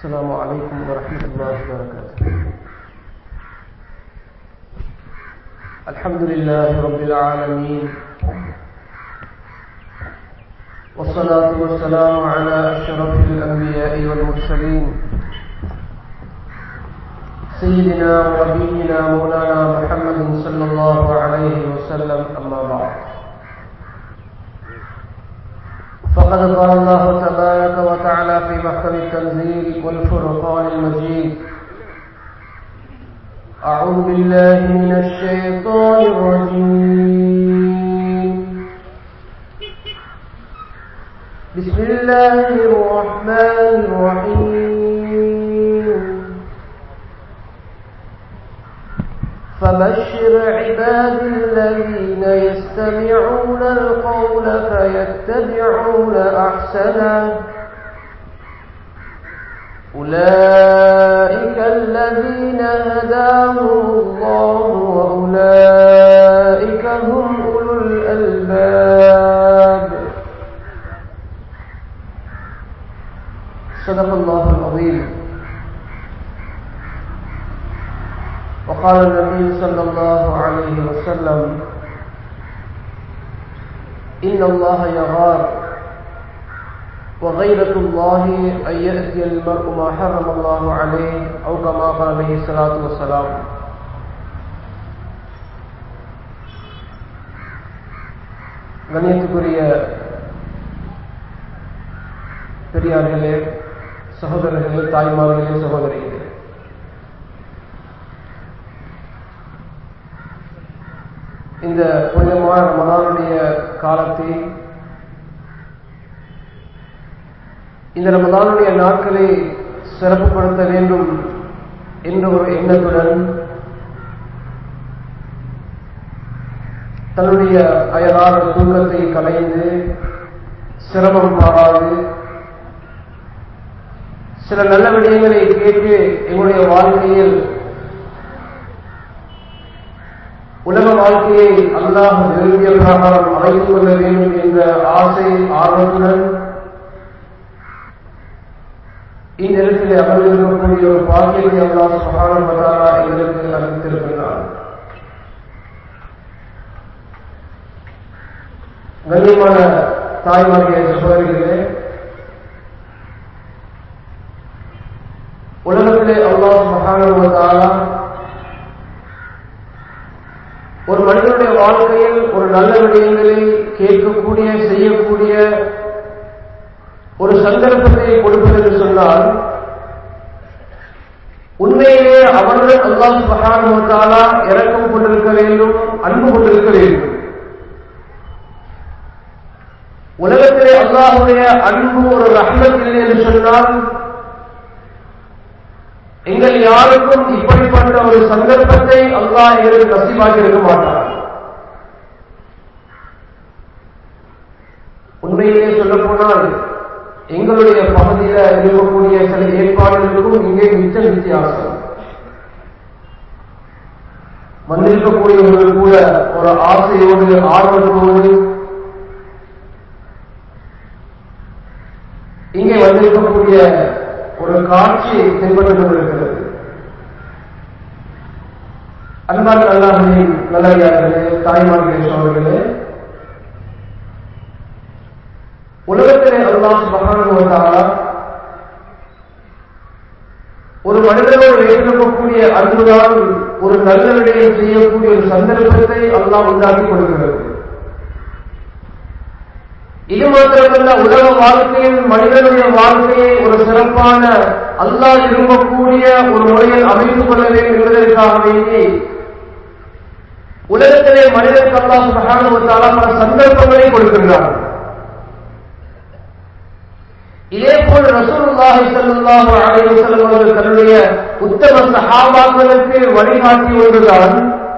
السلام عليكم ورحمة الله وبركاته الحمد لله رب العالمين والصلاة والسلام على أشرف الأنبياء والمرسلين سيدنا ونبينا مولانا محمد صلى الله عليه وسلم أما بعد فقد قال الله تبارك وتعالى في محكم التنزيل والفرقان المجيد أعوذ بالله من الشيطان الرجيم بسم الله الرحمن الرحيم فبشر عباد الذين يستمعون القول فيتبعون أحسنه أولئك الذين هداهم الله وأولئك هم أولو الألباب صدق الله العظيم وقال النبي صلى الله عليه وسلم إن الله يغار وغيرة الله أن يأتي المرء ما حرم الله عليه أو كما قال عليه الصلاة والسلام கண்ணியத்துக்குரிய பெரியார்களே சகோதரர்களே தாய்மார்களே சகோதரிகளே இந்த புனிதமான ரமதானுடைய காலத்தில் இந்த ரமதானுடைய நாட்களை சிறப்புப்படுத்த வேண்டும் என்ற ஒரு எண்ணத்துடன் தன்னுடைய அயலான தூக்கத்தை கலைந்து சிரமம் மாறாது சில நல்ல விடயங்களை கேட்டு எங்களுடைய வாழ்க்கையில் உலக வாழ்க்கையை அல்லாஹ் விரும்பிய பிரகாரம் அமைத்துக் கொள்ள வேண்டும் என்ற ஆசை ஆர்வத்துடன் இந்நேரத்தில் அமர்ந்திருக்கக்கூடிய ஒரு பாக்கியத்தை அல்லாஹ் சுகானம் பதாரா எங்களுக்கு அறிவித்திருக்கிறார் கண்ணியமான தாய்மாரிய சகோதரிகளே உலகத்திலே அல்லாஹ் மகானுவதாலா ஒரு மனிதனுடைய வாழ்க்கையில் ஒரு நல்ல விடயங்களை கேட்கக்கூடிய செய்யக்கூடிய ஒரு சந்தர்ப்பத்தை கொடுப்பது என்று சொன்னால் உண்மையிலே அவர்கள் அல்லாஹ் மகானுவத்தாலா இறக்கம் கொண்டிருக்க வேண்டும் அன்பு கொண்டிருக்க வேண்டும் உலகத்திலே அல்லாஹுடைய அன்பு ஒரு ரஹ்மத் இல்லை என்று சொன்னால் எங்கள் யாருக்கும் இப்படிப்பட்ட ஒரு சந்தர்ப்பத்தை அல்லாஹ் எங்களுக்கு நசிவாக்கி இருக்க மாட்டார் உண்மையிலே சொல்ல போனால் எங்களுடைய பகுதியில் இருக்கக்கூடிய சில ஏற்பாடுகளுக்கும் இங்கே மிச்ச வித்தியாசம் வந்திருக்கக்கூடியவர்கள் கூட ஒரு ஆசையோடு ஆர்வத்தோடு இங்கே வந்திருக்கக்கூடிய ஒரு காட்சி தென்பட்டு கொண்டிருக்கிறது அன்பான நல்லாமையின் நல்லடியார்களே தாய்மார்களே சோழர்களே உலகத்திலே அல்லாஹ் மகானுவதாரா ஒரு மனிதனோடு ஏற்படக்கூடிய அன்புதான் ஒரு நல்ல விடையை செய்யக்கூடிய ஒரு சந்தர்ப்பத்தை அல்லாஹ் உண்டாக்கி கொடுக்கிறது இது மாத்திரமல்ல உலக வாழ்க்கையில் மனிதனுடைய வாழ்க்கையை ஒரு சிறப்பான அல்லாஹ் விரும்பக்கூடிய ஒரு முறையில் அமைத்துக் கொள்ள வேண்டும் என்பதற்காக வேண்டி உலகத்திலே மனிதனுக்கு அல்லாஹ் மகானுவத்தாலா பல சந்தர்ப்பங்களை கொடுக்கின்றார் இதே போல் ரசூலுல்லாஹி ஸல்லல்லாஹு அலைஹி வஸல்லம் அவர்கள் தன்னுடைய உத்தம சஹாபாக்களுக்கு வழிகாட்டி ஒன்றுதான்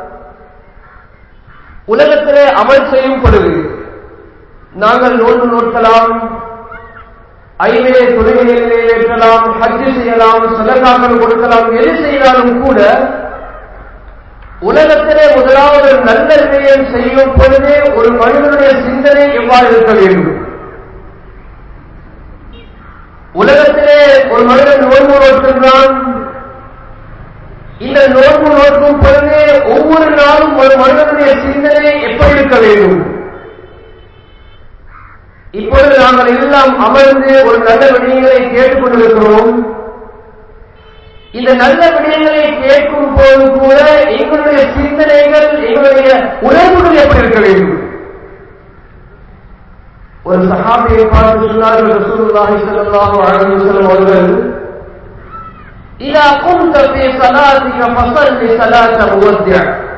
உலகத்திலே அமல் செய்யும் பொழுது நாங்கள் நோன்பு நோக்கலாம் ஐவே தொழுகைகளை நிறைவேற்றலாம் ஹஜ்ஜு செய்யலாம் சதகாக்கள் கொடுக்கலாம் எது செய்தாலும் கூட உலகத்திலே முதலாவது நல்ல விடயம் செய்யும் பொழுதே ஒரு மனிதனுடைய சிந்தனை எவ்வாறு இருக்க வேண்டும் உலகத்திலே ஒரு மனிதன் நோன்பு நோக்கின்றான் இந்த நோன்பு நோக்கும் பொழுது ஒவ்வொரு நாளும் ஒரு மனிதனுடைய சிந்தனை எப்படி இருக்க வேண்டும் இப்பொழுது நாங்கள் எல்லாம் அமர்ந்து ஒரு நல்ல விடயங்களை கேட்டுக் கொண்டிருக்கிறோம் இந்த நல்ல விடயங்களை கேட்கும் போது கூட எங்களுடைய சிந்தனைகள் எங்களுடைய உணர்வுகள் எப்படி இருக்க வேண்டும் ஒரு சஹாபியை பார்த்து சொன்னார்கள் ரசூலுல்லாஹி ஸல்லல்லாஹு அலைஹி வஸல்லம் அவர்கள் இதா குந்த ஃபீ ஸலாத்திக ஃபஸல்லி ஸலாத்த முவத்திஅ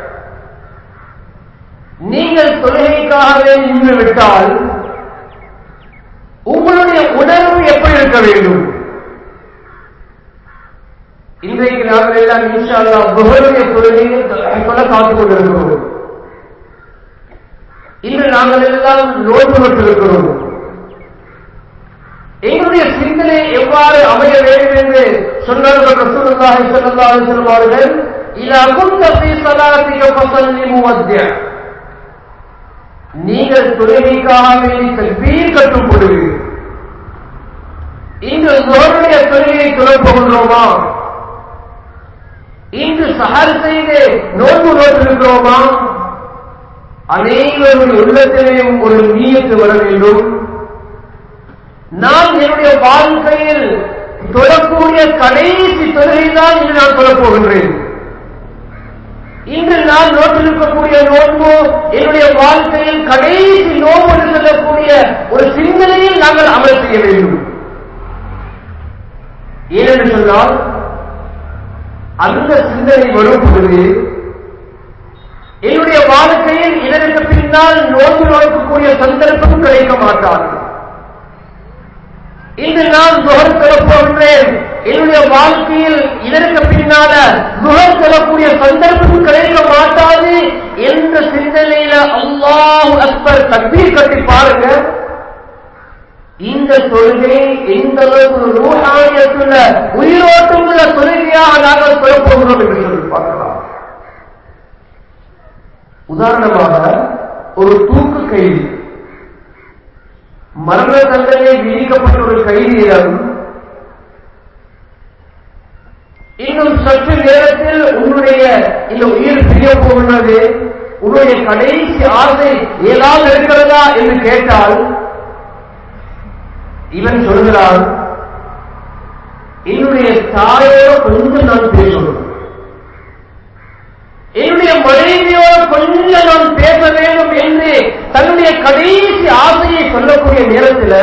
நீங்கள் தொழுகைக்காகவே நின்று விட்டால் உங்களுடைய உணர்வு எப்படி இருக்க வேண்டும் இன்றைக்கு நாங்கள் எல்லாம் இன்ஷா அல்லாஹ் புகழுடைய தொழுகையை சொல்ல காத்துக் கொண்டிருக்கிறோம் இன்று நாங்கள் எல்லாம் நோன்பு பெற்றிருக்கிறோம் எங்களுடைய சிந்தனை எவ்வாறு அமைய வேண்டும் என்று சொன்னார்கள் ரசூலுல்லாஹி ஸல்லல்லாஹு அலைஹி வஸல்லம் அவர்கள் இதா குந்த ஃபீ ஸலாத்திக ஃபஸல்லி முவத்திஅ நீங்கள் தொழுகைக்காக வேண்டி தக்பீர் கட்டும் பொழுது இன்று நோருடைய தொழுகையை தொழப் போகின்றோமா இன்று சஹர் செய்து நோன்பு நோட்டிருக்கிறோமா அனைவருடைய உள்ளத்திலேயும் ஒரு நீயத்து வர வேண்டும் நான் என்னுடைய வாழ்க்கையில் தொழக்கூடிய கடைசி தொழுகை தான் இன்று நான் தொழப் போகின்றேன் இன்று நான் நோட்டிருக்கக்கூடிய நோன்பு என்னுடைய வாழ்க்கையில் கடைசி நோன்பு என்று சொல்லக்கூடிய ஒரு சிந்தனையில் நாங்கள் அமல் செய்ய வேண்டும் ஏனென்று சொன்னால் அந்த சிந்தனை வரும் பொழுது என்னுடைய வாழ்க்கையில் இதற்கு பின்னால் நோன்பு நோக்கக்கூடிய சந்தர்ப்பம் கிடைக்க மாட்டாது இன்று நான் நுகர் பெறப்போகின்றேன் என்னுடைய வாழ்க்கையில் இதற்கு பின்னால நுகர் பெறக்கூடிய சந்தர்ப்பம் கிடைக்க மாட்டாது என்ற சிந்தனையில அல்லாஹ் அக்பர் தக்பீர் கட்டி பாருங்க இந்த தொழுகை எந்த அளவுக்கு ரூஹானியத்துள்ள உயிரோட்டம் உள்ள தொழுகையாக நாங்கள் பெறப்போகிறோம் என்று சொல்லி பார்க்கலாம் உதாரணமாக ஒரு தூக்கு கைதி மரண தண்டனை விதிக்கப்பட்ட ஒரு கைதியிடம் இன்னும் சற்று நேரத்தில் உன்னுடைய இந்த உயிர் பிரிய போகின்றது உன்னுடைய கடைசி ஆசை ஏதாவது இருக்கிறதா என்று கேட்டால் இவன் சொல்கிறான் என்னுடைய தாயோட கொஞ்சம் நான் பேசணும் என்னுடைய மனைவியோடு கொஞ்சம் நான் பேச வேண்டும் என்று தன்னுடைய கடைசி ஆசையை சொல்லக்கூடிய நேரத்தில்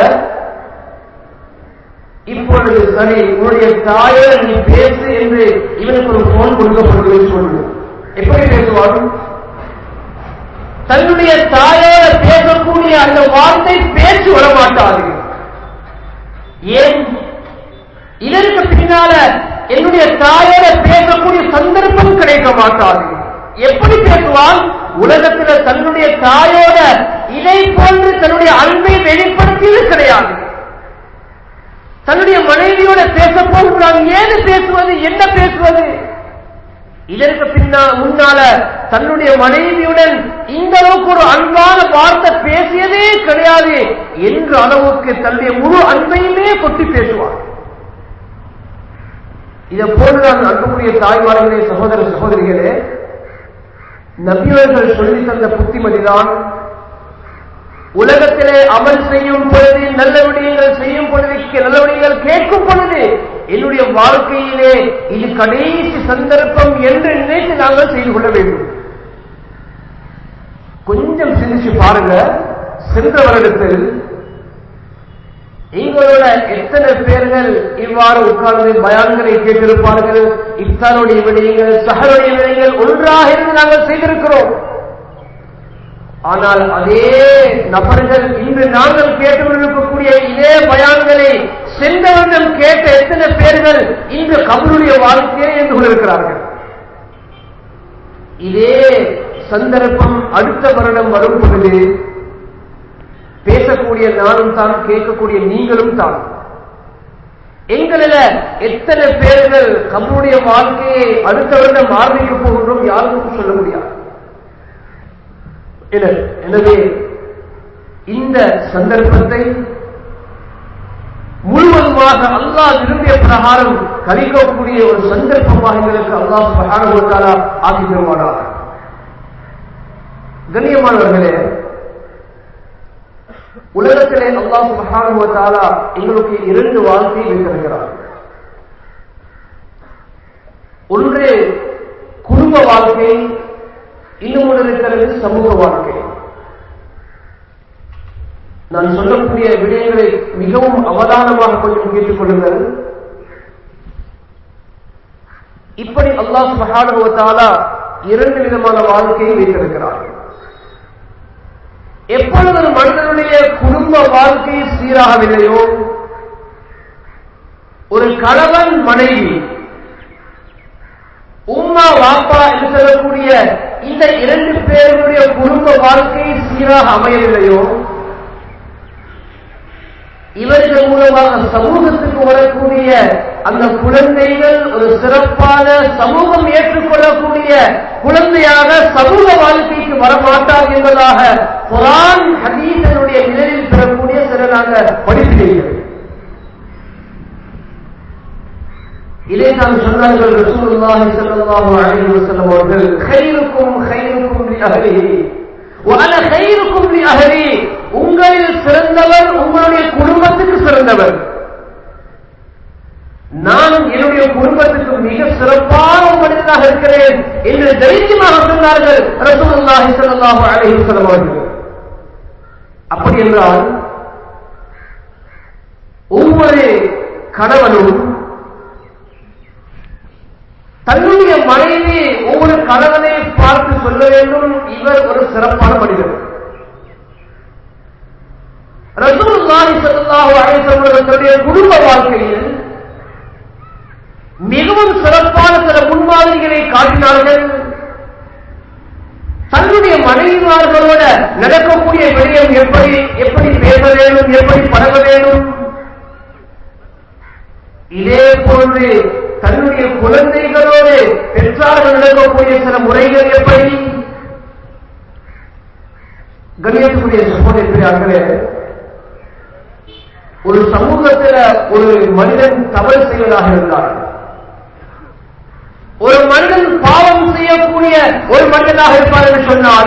இப்பொழுது சரி உன்னுடைய தாயோட நீ பேசு என்று இவனுக்கு ஒரு போன் கொடுக்கப்படுவது சொல்லு எப்படி பேசுவான் தன்னுடைய தாயோட பேசக்கூடிய அந்த வார்த்தை பேச்சு வரமாட்டாது ஏன் இதற்கு பின்னால என்னுடைய தாயோட பேசக்கூடிய சந்தர்ப்பம் கிடைக்க மாட்டாது எப்படி பேசுவான் உலகத்தில் தன்னுடைய தாயோட இதை போன்று தன்னுடைய அன்பை வெளிப்படுத்தியது கிடையாது தன்னுடைய மனைவியோட பேச போகிறான் ஏது பேசுவது என்ன பேசுவது இதற்கு பின்னா முன்னால தன்னுடைய மனைவியுடன் இந்த அளவுக்கு ஒரு அன்பான வார்த்தை பேசியதே கிடையாது என்ற அளவுக்கு தன்னுடைய முழு அன்பையுமே கொட்டி பேசுவார் இதை போன்றுதான் அன்புக்குரிய தாய்மார்களே சகோதர சகோதரிகளே நபியவர்கள் சொல்லி தந்த புத்திமதிதான் உலகத்திலே அமல் செய்யும் பொழுது நல்ல விடயங்கள் செய்யும் பொழுது நல்ல விடயங்கள் கேட்கும் பொழுது என்னுடைய வாழ்க்கையிலே இது கடைசி சந்தர்ப்பம் என்று நினைத்து நாங்கள் செய்து கொள்ள வேண்டும் கொஞ்சம் சிந்திச்சு பாருங்க சென்ற வருடத்தில் எங்களோட எத்தனை பேர்கள் இவ்வாறு உட்கார்ந்து பயான்களை கேட்டிருப்பார்கள் இஃப்தாருடைய விடயங்கள் சஹருடைய விடயங்கள் ஒன்றாக இருந்து நாங்கள் செய்திருக்கிறோம் ஆனால் அதே நபர்கள் இன்று நாங்கள் கேட்டுக்கொண்டிருக்கக்கூடிய இதே பயான்களை சென்ற வருடம் கேட்ட எத்தனை பேர்கள் இன்று கபருடைய வாழ்க்கையை என்று கொண்டிருக்கிறார்கள் இதே சந்தர்ப்பம் அடுத்த வருடம் வரும் பொழுது பேசக்கூடிய நானும் தான் கேட்கக்கூடிய நீங்களும் தான் எங்களில எத்தனை பேர்கள் கபருடைய வாழ்க்கையை அடுத்த வருடம் ஆரம்பிக்க போகின்றோம் யாருக்கும் சொல்ல முடியாது எனவே இந்த சந்தர்ப்பத்தை முழுவதுமாக மூலமாக அல்லாஹ் விரும்பிய பிரகாரம் கழிக்கக்கூடிய ஒரு சந்தர்ப்பமாக எங்களுக்கு அல்லாஹ் சுபஹானஹு ஆக்கி தருவானாக கண்ணியமானவர்களே உலகத்திலே அல்லாஹ் சுபஹானஹு தஆலா எங்களுக்கு இரண்டு வாழ்க்கையை வைத்திருக்கிறார் ஒன்று குடும்ப வாழ்க்கை இன்னும் ஒன்று இருக்கிறது சமூக வாழ்க்கை நான் சொல்லக்கூடிய விடயங்களை மிகவும் அவதானமாக கொஞ்சம் கேட்டுக் கொள்ளுங்கள் இப்படி அல்லாஹ் சுபஹானஹு தஆலா இரண்டு விதமான வாழ்க்கையை வைத்திருக்கிறார் எப்பொழுது ஒரு மனிதனுடைய குடும்ப வாழ்க்கை சீராகவில்லையோ ஒரு கணவன் மனைவி உம்மா வாப்பா என்று சொல்லக்கூடிய இந்த இரண்டு பேருடைய குடும்ப வாழ்க்கை சீராக அமையவில்லையோ இவர்கள் மூலமாக சமூகத்துக்கு வரக்கூடிய அந்த குழந்தைகள் ஒரு சிறப்பான சமூகம் ஏற்றுக்கொள்ளக்கூடிய குழந்தையாக சமூக வாழ்க்கைக்கு வரமாட்டார் என்பதாக குரான் ஹதீசனுடைய நிலையில் பெறக்கூடிய சில நாங்கள் படிக்கிறீர்கள் இதை நான் சொன்னார்கள் ரசூலுல்லாஹி ஸல்லல்லாஹு அலைஹி வஸல்லம் அவர்கள் கைருக்கும் கைருக்கும் லி அஹ்லிஹி وأنا خيركم لأهلي உங்களில் சிறந்தவர் உங்களுடைய குடும்பத்துக்கு சிறந்தவர் நான் என்னுடைய குடும்பத்துக்கு மிக சிறப்பான மனிதனாக இருக்கிறேன் என்று தைரியமாக சொன்னார்கள் ரசூலுல்லாஹி ஸல்லல்லாஹு அலைஹி வஸல்லம் அவர்கள் அப்படி என்றால் ஒவ்வொரு கணவனும் தன்னுடைய மனைவி ஒவ்வொரு கணவனை பார்த்து சொல்ல வேண்டும் இவர் ஒரு சிறப்பான மனிதர் ரசூலுல்லாஹி ஸல்லல்லாஹு அலைஹி வஸல்லம் தன்னுடைய குடும்ப வாழ்க்கையில் மிகவும் சிறப்பான சில முன்மாதிரிகளை காட்டினார்கள் தன்னுடைய மனைவிமார்களோட நடக்கக்கூடிய விடயம் எப்படி எப்படி பேச வேண்டும் எப்படி பழக வேண்டும் இதே போன்று தன்னுடைய குழந்தைகளோடு பெற்றார்கள் நடக்கக்கூடிய சில முறைகள் எப்படி கண்ணியத்துக்குரிய சகோதரர்களே ஒரு சமூகத்தில் ஒரு மனிதன் தவறு செய்வதாக இருந்தால் ஒரு மனிதன் பாவம் செய்யக்கூடிய ஒரு மனிதனாக இருப்பார் என்று சொன்னால்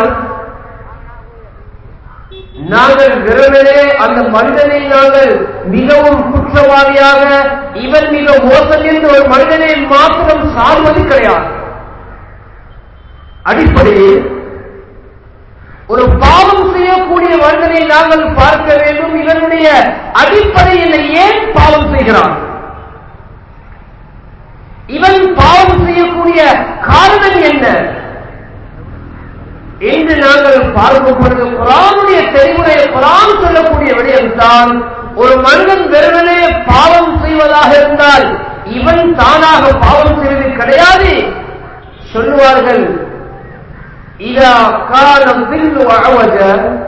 நாங்கள் வெறுமனே அந்த மனிதனை நாங்கள் மிகவும் குற்றவாளியாக இவன் மிக மோசம் என்று ஒரு மனிதனை மாத்திரம் சார்வது கிடையாது அடிப்படையில் ஒரு பாவம் செய்யக்கூடிய மனிதனை நாங்கள் பார்க்க வேண்டும் இவனுடைய அடிப்படையில் ஏன் பாவம் செய்கிறான் இவன் பாவம் செய்யக்கூடிய காரணம் என்ன என்று நாங்கள் பார்க்கும் பொழுது குரானுடைய தெளிவுடைய குரான் சொல்லக்கூடிய விடயம்தான் ஒரு மனிதன் வெறுமனே பாவம் செய்வதாக இருந்தால் இவன் தானாக பாவம் செய்வது கிடையாது சொல்லுவார்கள் இதா காலம் பில்லு அழவஜ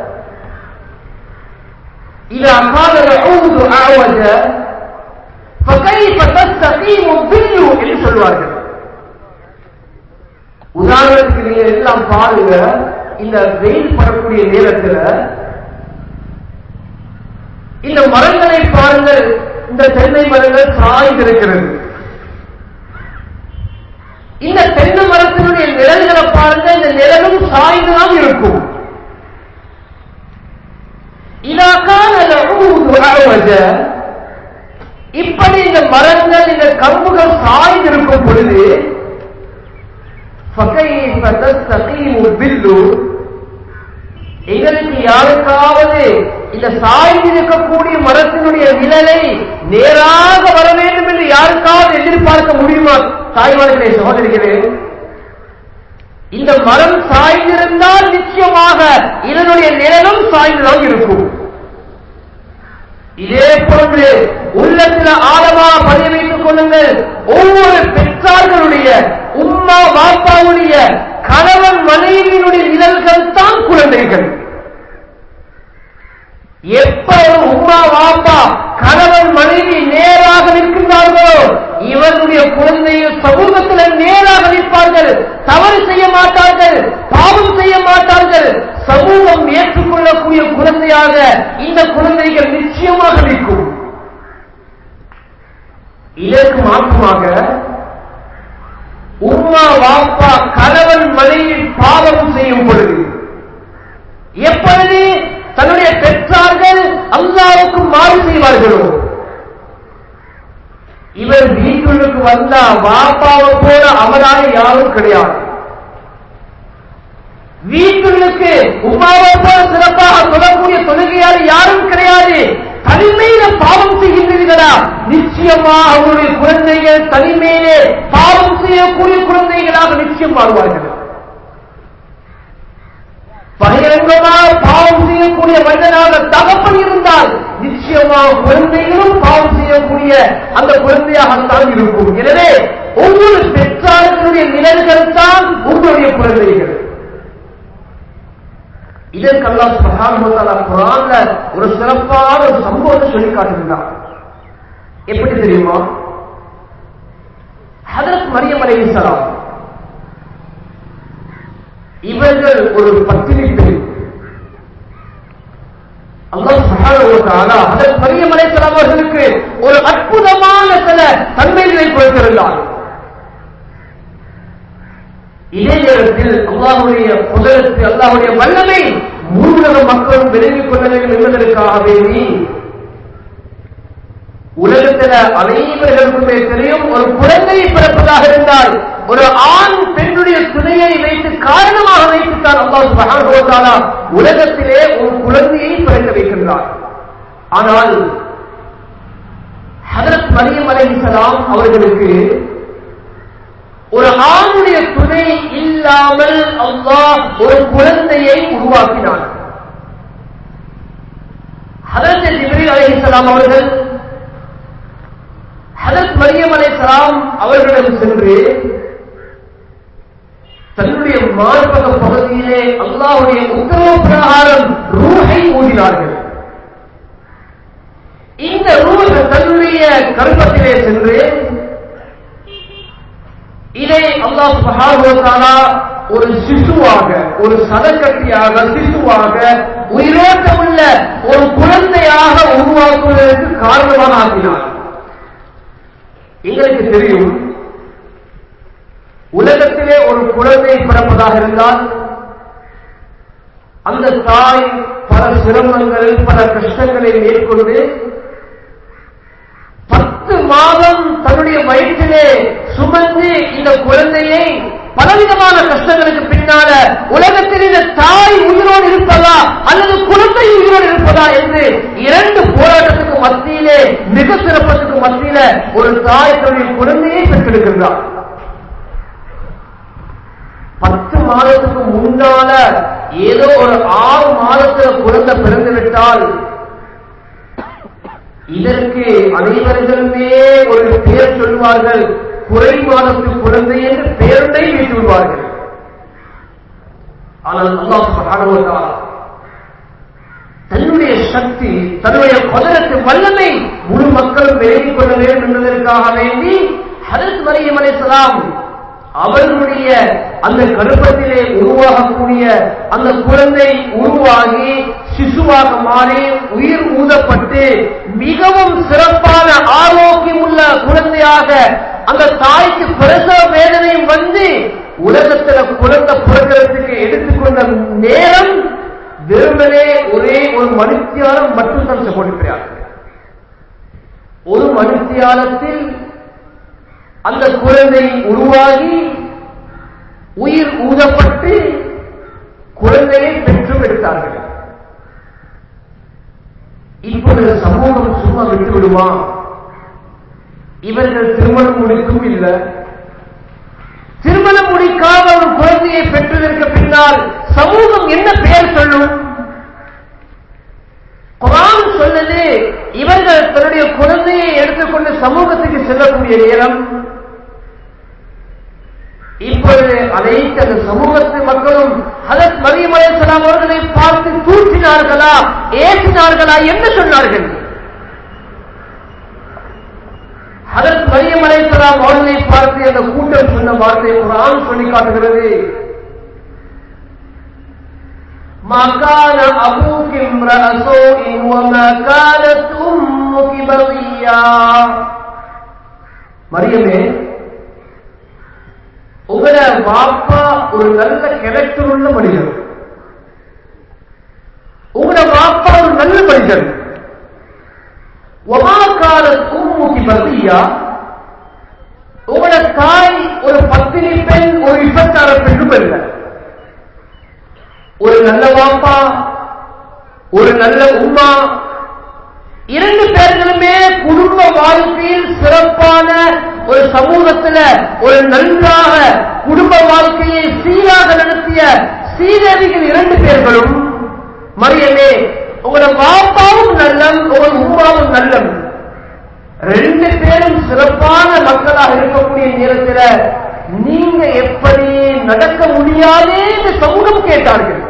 இதா கால அவுது அழவஜ فكيف تستقيم الظل என்று சொல்வார்கள் உதாரணத்துக்கு நீங்க எல்லாம் பாருங்க இந்த வெயில் படக்கூடிய நேரத்தில் இந்த மரங்களை பாருங்கள் இந்த தென்னை மரங்கள் சாய்ந்திருக்கிறது இந்த தென்னை மரத்தினுடைய நிழல்களை பாருங்க இந்த நிழலும் சாய்ந்துதான் இருக்கும் இதாக்கான இப்படி இந்த மரங்கள் இந்த கம்புகள் சாய்ந்திருக்கும் பொழுது எங்களுக்கு யாருக்காவது இந்த சாய்ந்திருக்கக்கூடிய மரத்தினுடைய நிழலை நேராக வர வேண்டும் என்று யாருக்காவது எதிர்பார்க்க முடியுமா தாய்மார்களே சகோதரிகளே இந்த மரம் சாய்ந்திருந்தால் நிச்சயமாக இதனுடைய நிழலும் சாய்ந்துதான் இருக்கும் இதே போன்று உள்ளத்தில் ஆழமாக பதிய வைத்துக் கொள்ளுங்கள் ஒவ்வொரு பெற்றார்களுடைய உம்மா வாப்பாவுடைய கணவன் மனைவியினுடைய நிழல்கள் தான் குழந்தைகள் எப்ப ஒரு உம்மா வாப்பா கணவன் மனைவி நேராக நிற்கின்றார்களோ இவருடைய குழந்தைகள் சமூகத்தில் நேராக நிற்பார்கள் தவறு செய்ய மாட்டார்கள் பாவம் செய்ய மாட்டார்கள் சமூகம் ஏற்றுக்கொள்ளக்கூடிய குழந்தையாக இந்த குழந்தைகள் நிச்சயமாக நிற்கும் இதற்கு மாற்றமாக உம்மா வாப்பா கணவன் மனைவி பாவம் செய்யும் பொழுது எப்பொழுது தன்னுடைய பெற்றார்கள் அல்லாவுக்கு மாறு செய்வார்களோ இவர் வீட்டுக்கு வந்தா வாப்பாவை போல அவராக யாரும் கிடையாது வீட்டுக்கு உமாவை போல சிறப்பாக சொல்லக்கூடிய தொழுகையால் யாரும் கிடையாது தனிமையில பாவம் செய்கின்றீர்களா நிச்சயமா அவருடைய குழந்தைகள் தனிமையிலே பாவம் செய்யக்கூடிய குழந்தைகளாக நிச்சயம் வாழ்வார்கள் பகிரங்கமாக பாவம் செய்யக்கூடிய மனிதனாக தகப்பன் இருந்தால் நிச்சயமாக குழந்தைகளும் பாவம் செய்யக்கூடிய அந்த குழந்தையாகத்தான் இருக்கும் எனவே ஒவ்வொரு பெற்றார்களுடைய நிழல்கள் தான் உங்களுடைய குழந்தைகள் இதற்கு அல்லாஹ் சுப்ஹானஹு வ தஆலா குர்ஆன்ல ஒரு சிறப்பான ஒரு சம்பவத்தை சொல்லி காட்டுகிறார் எப்படி தெரியுமா ஹதரத் மரியம் அலைஹிஸ்ஸலாம் இவர்கள் ஒரு பத்தினி பெண் அல்லாஹ் சுப்ஹானஹு வ தஆலா ஹதரத் மரியம் அலைஹிஸ்ஸலாம் அவர்களுக்கு ஒரு அற்புதமான சில தன்மைகளை கொடுத்திருந்தார் இதே நேரத்தில் அல்லாஹுடைய புதலத்து அல்லாஹுடைய வல்லமை மூலக மக்களும் விளங்கிக் கொள்ள வேண்டும் என்பதற்காக வேண்டி உலகத்தில் அனைவர்களுக்குமே தெரியும் ஒரு குழந்தை பிறப்பதாக இருந்தால் ஒரு ஆண் பெண்ணுடைய துணையை வைத்து காரணமாக வைத்துத்தான் அல்லாஹ் சுப்ஹானஹு வ தஆலா உலகத்திலே ஒரு குழந்தையை பிறக்க வைக்கின்றார் ஆனால் ஹதரத் மரியம் அலைஹிஸ்ஸலாம் அவர்களுக்கு ஒரு ஆணுடைய துணை இல்லாமல் அல்லாஹ் ஒரு குழந்தையை உருவாக்கினார் ஹதரத் ஜிப்ரீல் அலைஹிஸ்ஸலாம் அவர்கள் ஹதரத் மரியம் அலைஹிஸ்ஸலாம் அவர்களிடம் சென்று தன்னுடைய மார்பக பகுதியிலே அல்லாஹ்வுடைய உத்தரவு பிரகாரம் ரூஹை ஊதினார்கள் இந்த ரூஹ் தன்னுடைய கர்ப்பத்திலே சென்று இதை அல்லாஹ் சுபஹானுவத்தாலா ஒரு சிசுவாக ஒரு சதக்கட்டியாக சிசுவாக உயிரோட்டமுள்ள ஒரு குழந்தையாக உருவாக்குவதற்கு காரணமாக ஆக்கினார் எங்களுக்கு தெரியும் உலகத்திலே ஒரு குழந்தை பிறப்பதாக இருந்தால் அந்த தாய் பல சிரமங்கள் பல கஷ்டங்களை மேற்கொண்டு பத்து மாதம் தன்னுடைய வயிற்றிலே சுமந்து இந்த குழந்தையை பலவிதமான கஷ்டங்களுக்கு பின்னால உலகத்தில் இந்த தாய் உயிரோடு இருப்பதா அல்லது குழந்தை உயிரோடு இருப்பதா என்று இரண்டு போராட்டத்துக்கு மத்தியிலே மிக சிறப்பத்துக்கு மத்தியில ஒரு தாய் தன்னுடைய குழந்தையை பெற்றெடுக்கின்றார் பத்து மாதத்துக்கு முன்னால ஏதோ ஒரு ஆறு மாதத்துல குழந்தை பிறந்து விட்டால் இதற்கு அனைவர்களுமே ஒரு பெயர் சொல்வார்கள் குறை மாதத்து குழந்தை என்று பெயருடை வைத்து விடுவார்கள் ஆனால் அல்லாஹ் சுப்ஹானஹு வ தஆலா தன்னுடைய சக்தி தன்னுடைய பதனத்து வல்லமை முழு மக்களும் விலகிக் கொள்ள வேண்டும் என்பதற்காக வேண்டி ஹதரத் மரியம் அலைஹிஸ்ஸலாம் அவர்களுடைய அந்த கருப்பத்திலே உருவாகக்கூடிய அந்த குழந்தை உருவாகி சிசுவாக மாறி உயிர் ஊதப்பட்டு மிகவும் சிறப்பான ஆரோக்கியம் உள்ள குழந்தையாக அந்த தாய்க்கு பிரசவ வேதனையும் வந்து உலகத்துல குழந்தை பிறக்கிறதுக்கு எடுத்துக்கொண்ட நேரம் வெறுமனே ஒரே ஒரு மனுத்தியாலம் மட்டும் தான் கொடுக்கிறார்கள் ஒரு மனுத்தியாலத்தில் அந்த குழந்தை உருவாகி உயிர் ஊதப்பட்டு குழந்தையை பெற்றும் எடுத்தார்கள் இப்பொழுது சமூகம் சும்மா விட்டு விடுமா இவர்கள் திருமணம் முடிக்கும் இல்லை திருமணம் முடிக்காத ஒரு குழந்தையை பெற்றதற்கு பின்னால் சமூகம் என்ன பெயர் சொல்லும் குரான் சொன்னது இவர்கள் தன்னுடைய குழந்தையை எடுத்துக்கொண்டு சமூகத்துக்கு செல்லக்கூடிய நேரம் இப்பொழுது அனைத்து அந்த சமூகத்து மக்களும் ஹதத் மரியம் அலைஹிஸ்ஸலாம் அவர்களை பார்த்து தூற்றினார்களா ஏற்றினார்களா என்று சொன்னார்கள் ஹதத் மரியம் அலைஹிஸ்ஸலாம் அவர்களை பார்த்து அந்த கூட்டம் சொன்ன வார்த்தை குரான் சொல்லி காட்டுகிறது ما كان أبوك امرأ سوء وما كانت أمك بغيا மரியமே உங்களோட வாப்பா ஒரு நல்ல கேரக்டர் உள்ள மனிதர் உங்களோட வாப்பா ஒரு நல்ல மனிதன் ஒமாக்கால தூமுகி பத்தியா உங்களோட தாய் ஒரு பத்தினி பெண் ஒரு இசக்கார பெண்ணும் இல்லை ஒரு நல்ல வாப்பா ஒரு நல்ல உமா இரண்டு பேர்களுமே குடும்ப வாழ்க்கையில் சிறப்பான ஒரு சமூகத்தில் ஒரு நன்றாக குடும்ப வாழ்க்கையை சீராக நடத்திய சீரவிகள் இரண்டு பேர்களும் மரியமே உங்களோட வாப்பாவும் நல்லம் உங்கள் உமாவும் நல்லம் ரெண்டு பேரும் சிறப்பான மக்களாக இருக்கக்கூடிய நேரத்தில் நீங்க எப்படி நடக்க முடியாதே என்று சமூகம் கேட்டார்கள்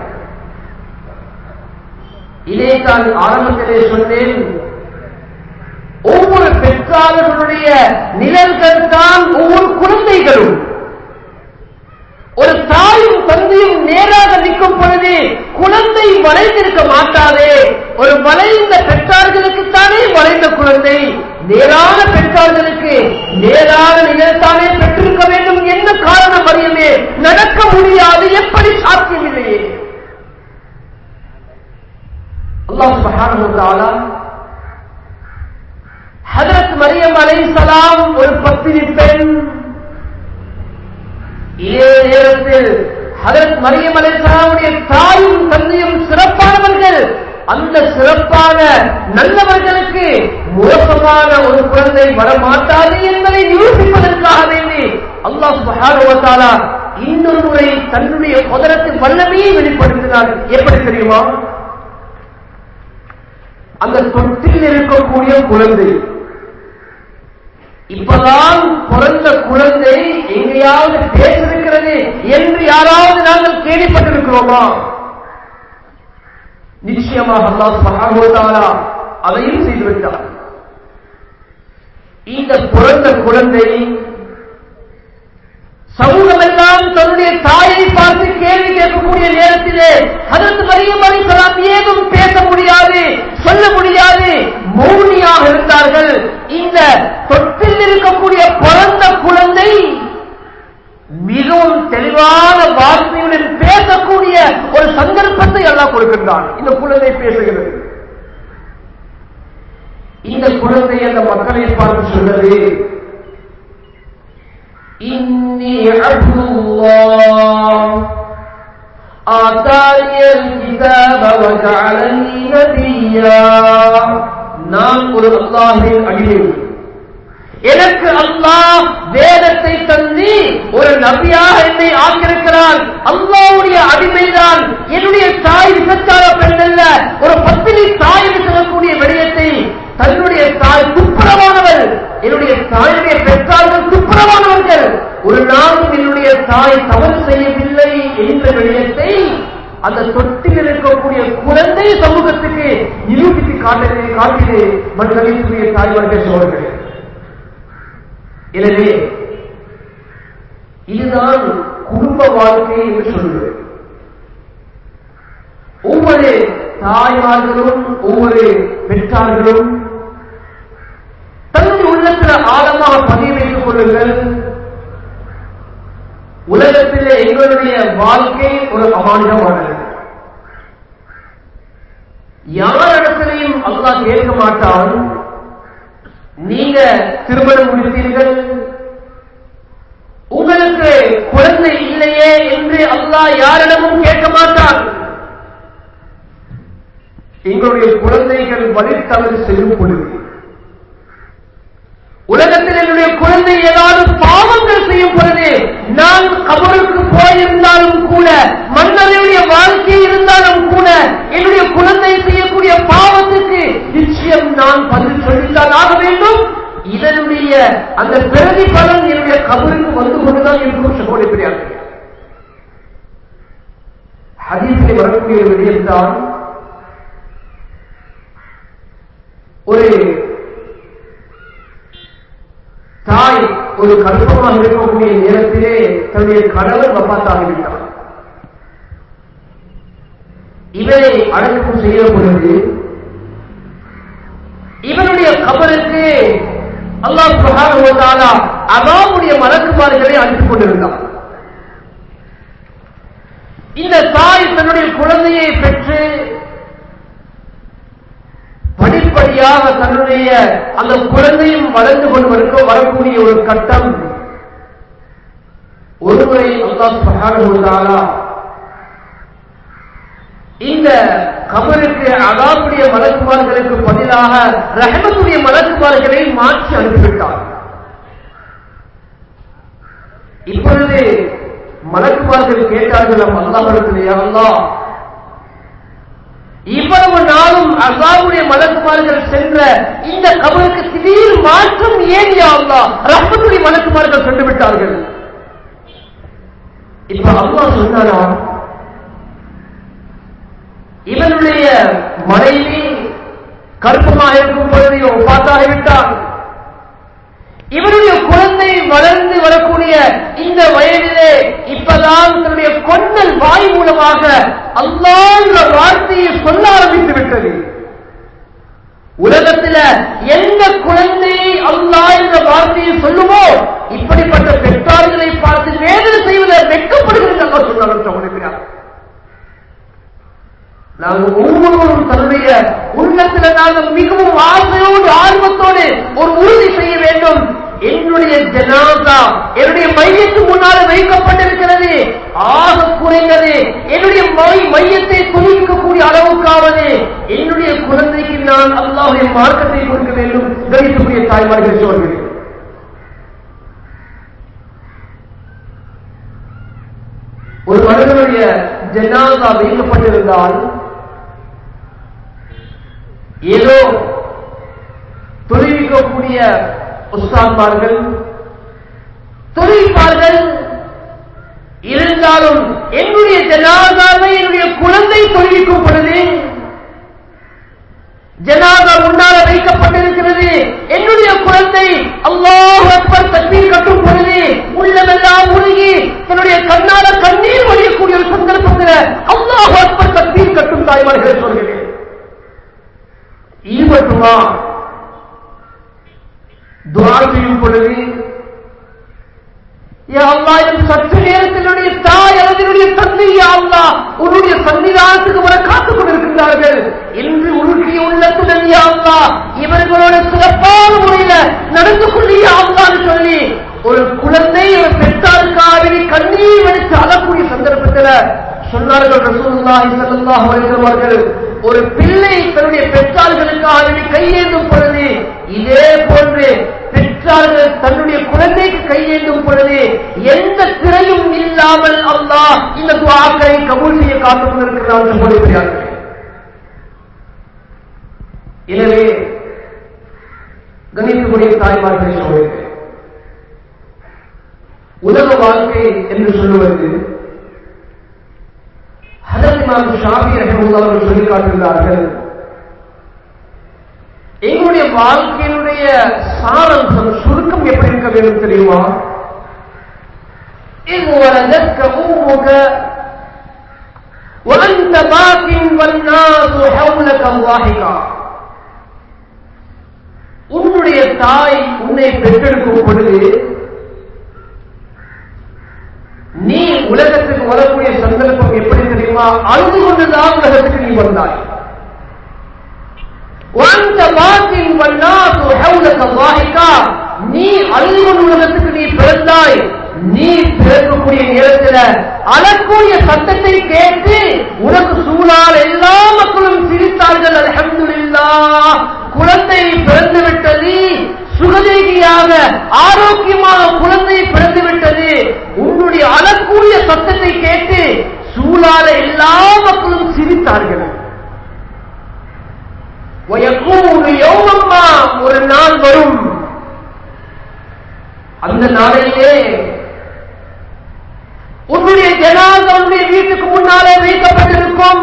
இதை தான் ஆரம்பத்திலே சொன்னேன் ஒவ்வொரு பெற்றாளர்களுடைய நிழல்கள் தான் ஒவ்வொரு குழந்தைகளும் ஒரு தாயும் தந்தையும் நேராக நிற்கும் பொழுது குழந்தை வளைந்திருக்க மாட்டாதே ஒரு வளைந்த பெற்றார்களுக்குத்தானே வளைந்த குழந்தை நேரான பெற்றார்களுக்கு நேரான நிலைத்தானே பெற்றிருக்க வேண்டும் என்ன காரணம் அறியுமே நடக்க முடியாது எப்படி சாத்தியமில்லையே அல்லாஹ் சுப்ஹானஹு வ தஆலா ஹஜரத் மரியம் அலைஹிஸ்ஸலாம் ஒரு பத்தினி பெண் இதே நேரத்தில் ஹதரத் மரியம் அலைஹிஸ்ஸலாமுடைய தாயும் தந்தையும் சிறப்பானவர்கள் அந்த சிறப்பான நல்லவர்களுக்கு மோசமான ஒரு குழந்தை வரமாட்டாது என்பதை நிரூபிப்பதற்காக வேண்டி அல்லாஹ் சுப்ஹானஹு வ தஆலா இன்னொரு முறை தன்னுடைய குதிரத்தின் வல்லமையை வெளிப்படுத்தினார் எப்படி தெரியுமா அந்த தொட்டில் இருக்கக்கூடிய குழந்தை இப்பதான் பிறந்த குழந்தை எங்கேயாவது பேசிருக்கிறது என்று யாராவது நாங்கள் கேள்விப்பட்டிருக்கிறோமா நிச்சயமாக அல்லாஹ் மகாபோதாரா அதையும் செய்துவிட்டார் இந்த பிறந்த குழந்தை சமூகமெல்லாம் தன்னுடைய தாயை பார்த்து கேள்வி கேட்கக்கூடிய நேரத்திலே அதற்கு மரியம் அலிசலாம் ஏதும் பேச முடியாது சொல்ல முடியாது மௌனியாக இருந்தார்கள் இந்த தொட்டில் இருக்கக்கூடிய பிறந்த குழந்தை மிகவும் தெளிவான வார்த்தையுடன் பேசக்கூடிய ஒரு சந்தர்ப்பத்தை எல்லாம் கொடுக்கின்றான் இந்த குழந்தை பேசுகிறது இந்த குழந்தை அந்த மக்களை பார்த்து சொல்றது إني عبد الله آتاني الكتاب وجعلني نبيا நான் ஒரு அல்லாஹின் அடிமை எனக்கு அல்லாஹ் வேதத்தை தந்தி ஒரு நபியாக என்னை ஆக்கியிருக்கிறான் அல்லாவுடைய அடிமைதான் என்னுடைய தாய் விசச்சார பெண் அல்ல ஒரு பத்தினி தாய் என்று சொல்லக்கூடிய விடயத்தை தன்னுடைய தாய் துப்புரவானவள் என்னுடைய தாயுடைய பெற்றார்கள் துப்புரவானவர்கள் ஒரு நாளும் என்னுடைய தாய் தவறு செய்யவில்லை என்ற விடயத்தை அந்த தொட்டில் இருக்கக்கூடிய குழந்தை சமூகத்துக்கு நிரூபித்து காட்டவே காட்டிலே மற்றவர்களுடைய தாய்மார்கள் சோழர்கள் எனவே இதுதான் குடும்ப வாழ்க்கை என்று சொல்லுவது ஒவ்வொரு தாய்மார்களும் ஒவ்வொரு பெற்றார்களும் தன்னுடைய உள்ளத்தில் ஆழமாக பதிய வைத்துக் கொள்ளுங்கள் உலகத்திலே எங்களுடைய வாழ்க்கை ஒரு அமானிதமானது யாரிடத்திலையும் அல்லாஹ் கேட்க மாட்டான் நீங்க திருமணம் முடித்தீர்கள் உங்களுக்கு குழந்தை இல்லையே என்று அல்லாஹ் யாரிடமும் கேட்க மாட்டான் எங்களுடைய குழந்தைகள் வழி தவறு செல்லும் பொழுது உலகத்தில் என்னுடைய குழந்தை ஏதாவது பாவங்கள் செய்யும் பொழுது நான் கபருக்கு போயிருந்தாலும் கூட மன்னருடைய வாழ்க்கை இருந்தாலும் கூட என்னுடைய குழந்தை செய்யக்கூடிய பாவத்துக்கு நிச்சயம் நான் பதில் சொல்லித்தான் ஆக வேண்டும் இதனுடைய அந்த பிரதி பலன் என்னுடைய கபருக்கு வந்து கொண்டுதான் இருக்கும் சகோதரி பெரியார் ஹதீஸில் வரக்கூடிய ஒரு விடயம்தான் ஒரு தாய் ஒரு கருப்பமாக இருக்கக்கூடிய நேரத்திலே தன்னுடைய கணவன் வப்பாத்தாகிவிட்டார் இவரை அடக்கம் செய்ய பொழுது இவனுடைய கபருக்கு அல்லாஹ் சுப்ஹானஹு வ தஆலா அதாவுடைய மலக்குமார்களை அனுப்பிக் கொண்டிருந்தார் இந்த தாய் தன்னுடைய குழந்தையை பெற்று படிப்படியாக தன்னுடைய அந்த குழந்தையும் வளர்ந்து கொண்டு வருக வரக்கூடிய ஒரு கட்டம் ஒருமுறை அல்லாஹ் சுப்ஹானஹு வ தஆலா இந்த கபருக்கு அதாவுடைய மலக்குமார்களுக்கு பதிலாக ரஹமத்துடைய மலக்குமார்களை மாற்றி அனுப்பிவிட்டார் இப்பொழுது மலக்குமார்கள் கேட்டார்கள் நம் அல்லாஹிடத்திலே அல்லாஹ் இவ்வளவு நாளும் அல்லாவுடைய மலக்குமார்கள் சென்ற இந்த கபருக்கு திடீர் மாற்றம் ஏன் யா அல்லாஹ் ரஹமத்துடைய மலக்குமார்கள் சென்று விட்டார்கள் இப்ப அல்லாஹ் சொன்னாரா இவனுடைய மனைவி கருப்பமாக இருக்கும் பொழுது ஒப்பாத்தாகிவிட்டார் இவருடைய குழந்தை வளர்ந்து வரக்கூடிய இந்த வயதிலே இப்பதான் தன்னுடைய கொண்டல் வாய் மூலமாக அல்லாஹ் வார்த்தையை சொல்ல ஆரம்பித்து விட்டது உலகத்துல எந்த குழந்தை அல்லாஹ் என்ற வார்த்தையை சொல்லுமோ இப்படிப்பட்ட பெற்றார்களை பார்த்து வேதனை செய்வதில் வெட்கப்படுகிறது அல்லா சொன்னார் சகோதரிக்கிறார் நாங்கள் ஒவ்வொருவரும் தன்னுடைய உள்ளத்துல நாங்கள் மிகவும் ஆசையோடு ஆர்வத்தோடு ஒரு உறுதி செய்ய வேண்டும் என்னுடைய ஜனாதா என்னுடைய மையத்து முன்னால் வைக்கப்பட்டிருக்கிறது ஆக குறைந்தது என்னுடைய மையத்தை துணிக்கக்கூடிய அளவுக்காவது என்னுடைய குழந்தைக்கு நான் அல்லாவுடைய மார்க்கத்தை கொடுக்க வேண்டும் கணிக்கக்கூடிய தாய்மார்கள் சொல்கிறேன் ஒரு மனிதனுடைய ஜனாதா வைக்கப்பட்டிருந்தால் ஏதோ தொழில்விக்கக்கூடிய உஸ்தான்மார்கள் தொழில்பார்கள் இருந்தாலும் என்னுடைய ஜனாதாவை என்னுடைய குழந்தை தொழில்விக்கும் பொழுது ஜனாதா முன்னால வைக்கப்பட்டிருக்கிறது என்னுடைய குழந்தை அல்லாஹ் அக்பர் தக்பீர் கட்டும் பொழுது உள்ளமெல்லாம் உருகி தன்னுடைய கண்ணால கண்ணீர் வழியக்கூடிய ஒரு சந்தர்ப்பத்தில் அல்லாஹ் அக்பர் தக்பீர் கட்டும் தாய்மார்கள் சொல்கிறேன் ஈவட்டுமா துவா செய்யும் பொழுது சற்று நேரத்தினுடைய தாய் அல்லது தந்தை அல்லா உன்னுடைய சன்னிதானத்துக்கு வர காத்துக் கொண்டிருக்கின்றார்கள் என்று உருக்கிய உள்ளத்துடன் அல்லா இவர்களோட சிறப்பான முறையில நடந்து கொள்ளிய அல்லான்னு சொல்லி ஒரு குழந்தை ஒரு பெற்றாருக்காக கண்ணீர் வடித்து அழக்கூடிய சந்தர்ப்பத்தில் சொன்னார்கள் ரசூலுல்லாஹி ஸல்லல்லாஹு அலைஹி அவர்கள் ஒரு பிள்ளை தன்னுடைய பெற்றார்களுக்காக கையேந்தும் பொழுது இதே போன்று பெற்றார்கள் தன்னுடைய குழந்தைக்கு கையேந்தும் பொழுது எந்த திரையும் இல்லாமல் அல்லாஹ் இந்த துவாக்களை கபூல் செய்ய காத்துக் கொண்டிருக்கிறார்கள் சொல்லுகிறார்கள் எனவே கணித்துக்குரிய தாய்மார்களை சொல்கிறேன் உலக வாழ்க்கை என்று சொல்லுவது ஹதரிமான் ஷாபி ரஹமுல்லா அவர்கள் சொல்லி காட்டுகிறார்கள் எங்களுடைய வாழ்க்கையினுடைய சாரம்சம் சுருக்கம் எப்படி இருக்க வேண்டும் தெரியுமா இது ولدتك أمك وأنت باك والناس حولك ضاحكا உன்னுடைய தாய் உன்னை பெற்றெடுக்கும் பொழுது நீ உலகத்துக்கு வரக்கூடிய சந்தர்ப்பம் எப்படி தெரியுமா அழுது கொண்டுதான் உலகத்துக்கு நீ வந்தாய் நீ அழுது கொண்டு உலகத்துக்கு நீ பிறந்தாய் நீ பிறக்கக்கூடிய நேரத்தில் அழக்கூடிய சத்தத்தை கேட்டு உனக்கு சூழால் எல்லா மக்களும் சிரித்தார்கள் அலமதுல்லா குழந்தை பிறந்து விட்டது சுகதேகியாக ஆரோக்கியமான குழந்தை பிறந்து விட்டது உன்னுடைய அழக்கூடிய சத்தத்தை கேட்டு சூழால எல்லா மக்களும் சிரித்தார்கள் ஒரு நாள் வரும் அந்த நாளையிலே உன்னுடைய ஜனாதனுடைய வீட்டுக்கு முன்னாலே வைக்கப்பட்டிருக்கும்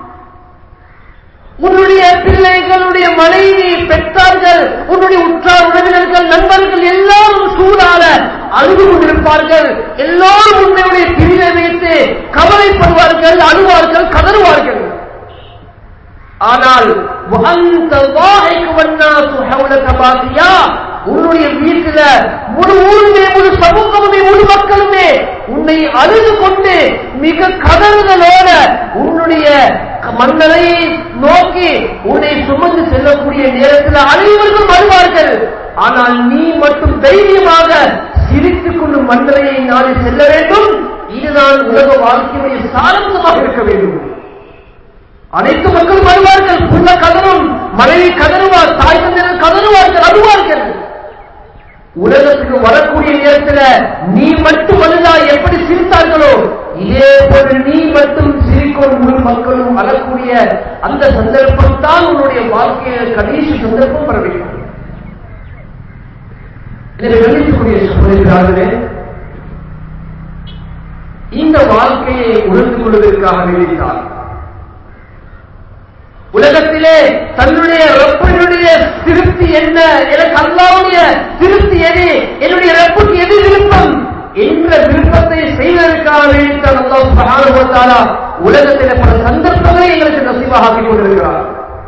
உன்னுடைய பிள்ளைகளுடைய மனைவி பெற்றார்கள் உன்னுடைய உற்றார் உறவினர்கள் நண்பர்கள் எல்லாரும் சூழால அழுது கொண்டிருப்பார்கள் எல்லோரும் உன்னுடைய பிரிவை வைத்து கவலைப்படுவார்கள் அழுவார்கள் கதறுவார்கள் ஆனால் உன்னுடைய வீட்டுல முழு ஊருமே முழு சமூகமுமே முழு மக்களுமே உன்னை அழுது கொண்டு மிக கதறுதலோட உன்னுடைய மன்னரையை நோக்கி உன்னை சுமந்து செல்லக்கூடிய நேரத்தில் அனைவரும் வருவார்கள் ஆனால் நீ மட்டும் தைரியமாக சிரித்துக் கொண்டு மன்னரையை நாடி செல்ல வேண்டும் இதுதான் உலக வாழ்க்கையுடைய சாரம்சமாக இருக்க வேண்டும் அனைத்து மக்களும் வருவார்கள் புள்ள கதரும் மனைவி கதறுவார் தாய் தந்தையர் கதறுவார்கள் அழுவார்கள் உலகத்துக்கு வரக்கூடிய நேரத்தில் நீ மட்டும் அழுதா எப்படி சிரித்தார்களோ இதே போன்று நீ மட்டும் சிரிக்கும் முழு மக்களும் அழக்கூடிய அந்த சந்தர்ப்பம் தான் உன்னுடைய வாழ்க்கையில் கடைசி சந்தர்ப்பம் பெற வேண்டும் எனவே கணிக்கக்கூடிய சகோதரர்களே இந்த வாழ்க்கையை உணர்ந்து கொள்வதற்காக வேண்டித்தான் உலகத்திலே தன்னுடைய ரப்பனுடைய திருப்தி என்ன எனக்கு அல்லாவுடைய திருப்தி எது என்னுடைய ரப்புக்கு எது விருப்பம் என்ற விருப்பத்தை செய்வதற்காக வேண்டித்தான் அல்லாஹ் சுப்ஹானஹு வ தஆலா உலகத்திலே பல சந்தர்ப்பங்களை எங்களுக்கு நசீபாக ஆக்கிக் கொண்டிருக்கிறார்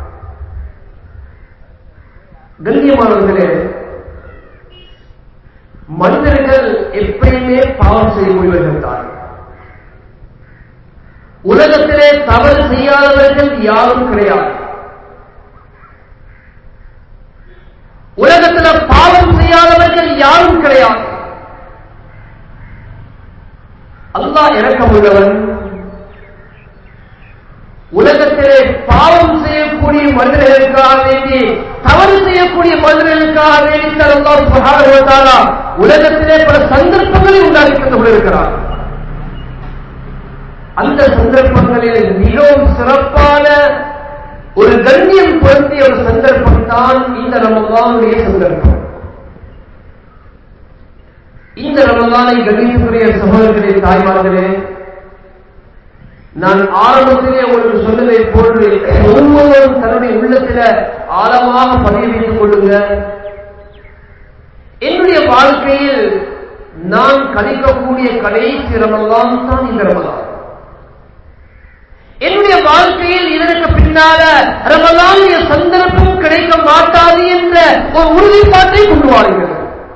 கண்ணியமானவர்களே மனிதர்கள் எப்பயுமே பாவம் செய்யக்கூடியவர்கள் தான் உலகத்திலே தவறு செய்யாதவர்கள் யாரும் கிடையாது உலகத்தில் பாவம் செய்யாதவர்கள் யாரும் கிடையாது அல்லாஹ் இறக்கமுள்ளவன் உலகத்திலே பாவம் செய்யக்கூடிய மனிதர்களுக்காக வேண்டி தவறு செய்யக்கூடிய மனிதர்களுக்காக வேண்டி அல்லாஹ் சுப்ஹானஹு வ தஆலா உலகத்திலே பல சந்தர்ப்பங்களை உண்டாக்கி தந்து கொண்டிருக்கிறார் அந்த சந்தர்ப்பங்களில் மிகவும் சிறப்பான ஒரு கண்ணியம் பொருந்திய ஒரு சந்தர்ப்பம் தான் இந்த ரமதானுடைய சந்தர்ப்பம் இந்த ரமதானை கண்ணியத்துக்குரிய சகோதரர்களே தாய்மார்களே நான் ஆரம்பத்திலே உங்களுக்கு சொன்னதை போன்று ஒவ்வொருவரும் தன்னுடைய உள்ளத்தில ஆழமாக பதிவு வைத்துக் கொள்ளுங்க என்னுடைய வாழ்க்கையில் நான் கழிக்கக்கூடிய கடைசி ரமதான் தான் இந்த ரமதான் என்னுடைய வாழ்க்கையில் இதற்கு பின்னால ரமலானுடைய சந்தர்ப்பம் கிடைக்க மாட்டாது என்ற ஒரு உறுதிப்பாட்டை கொண்டு வாருங்கள்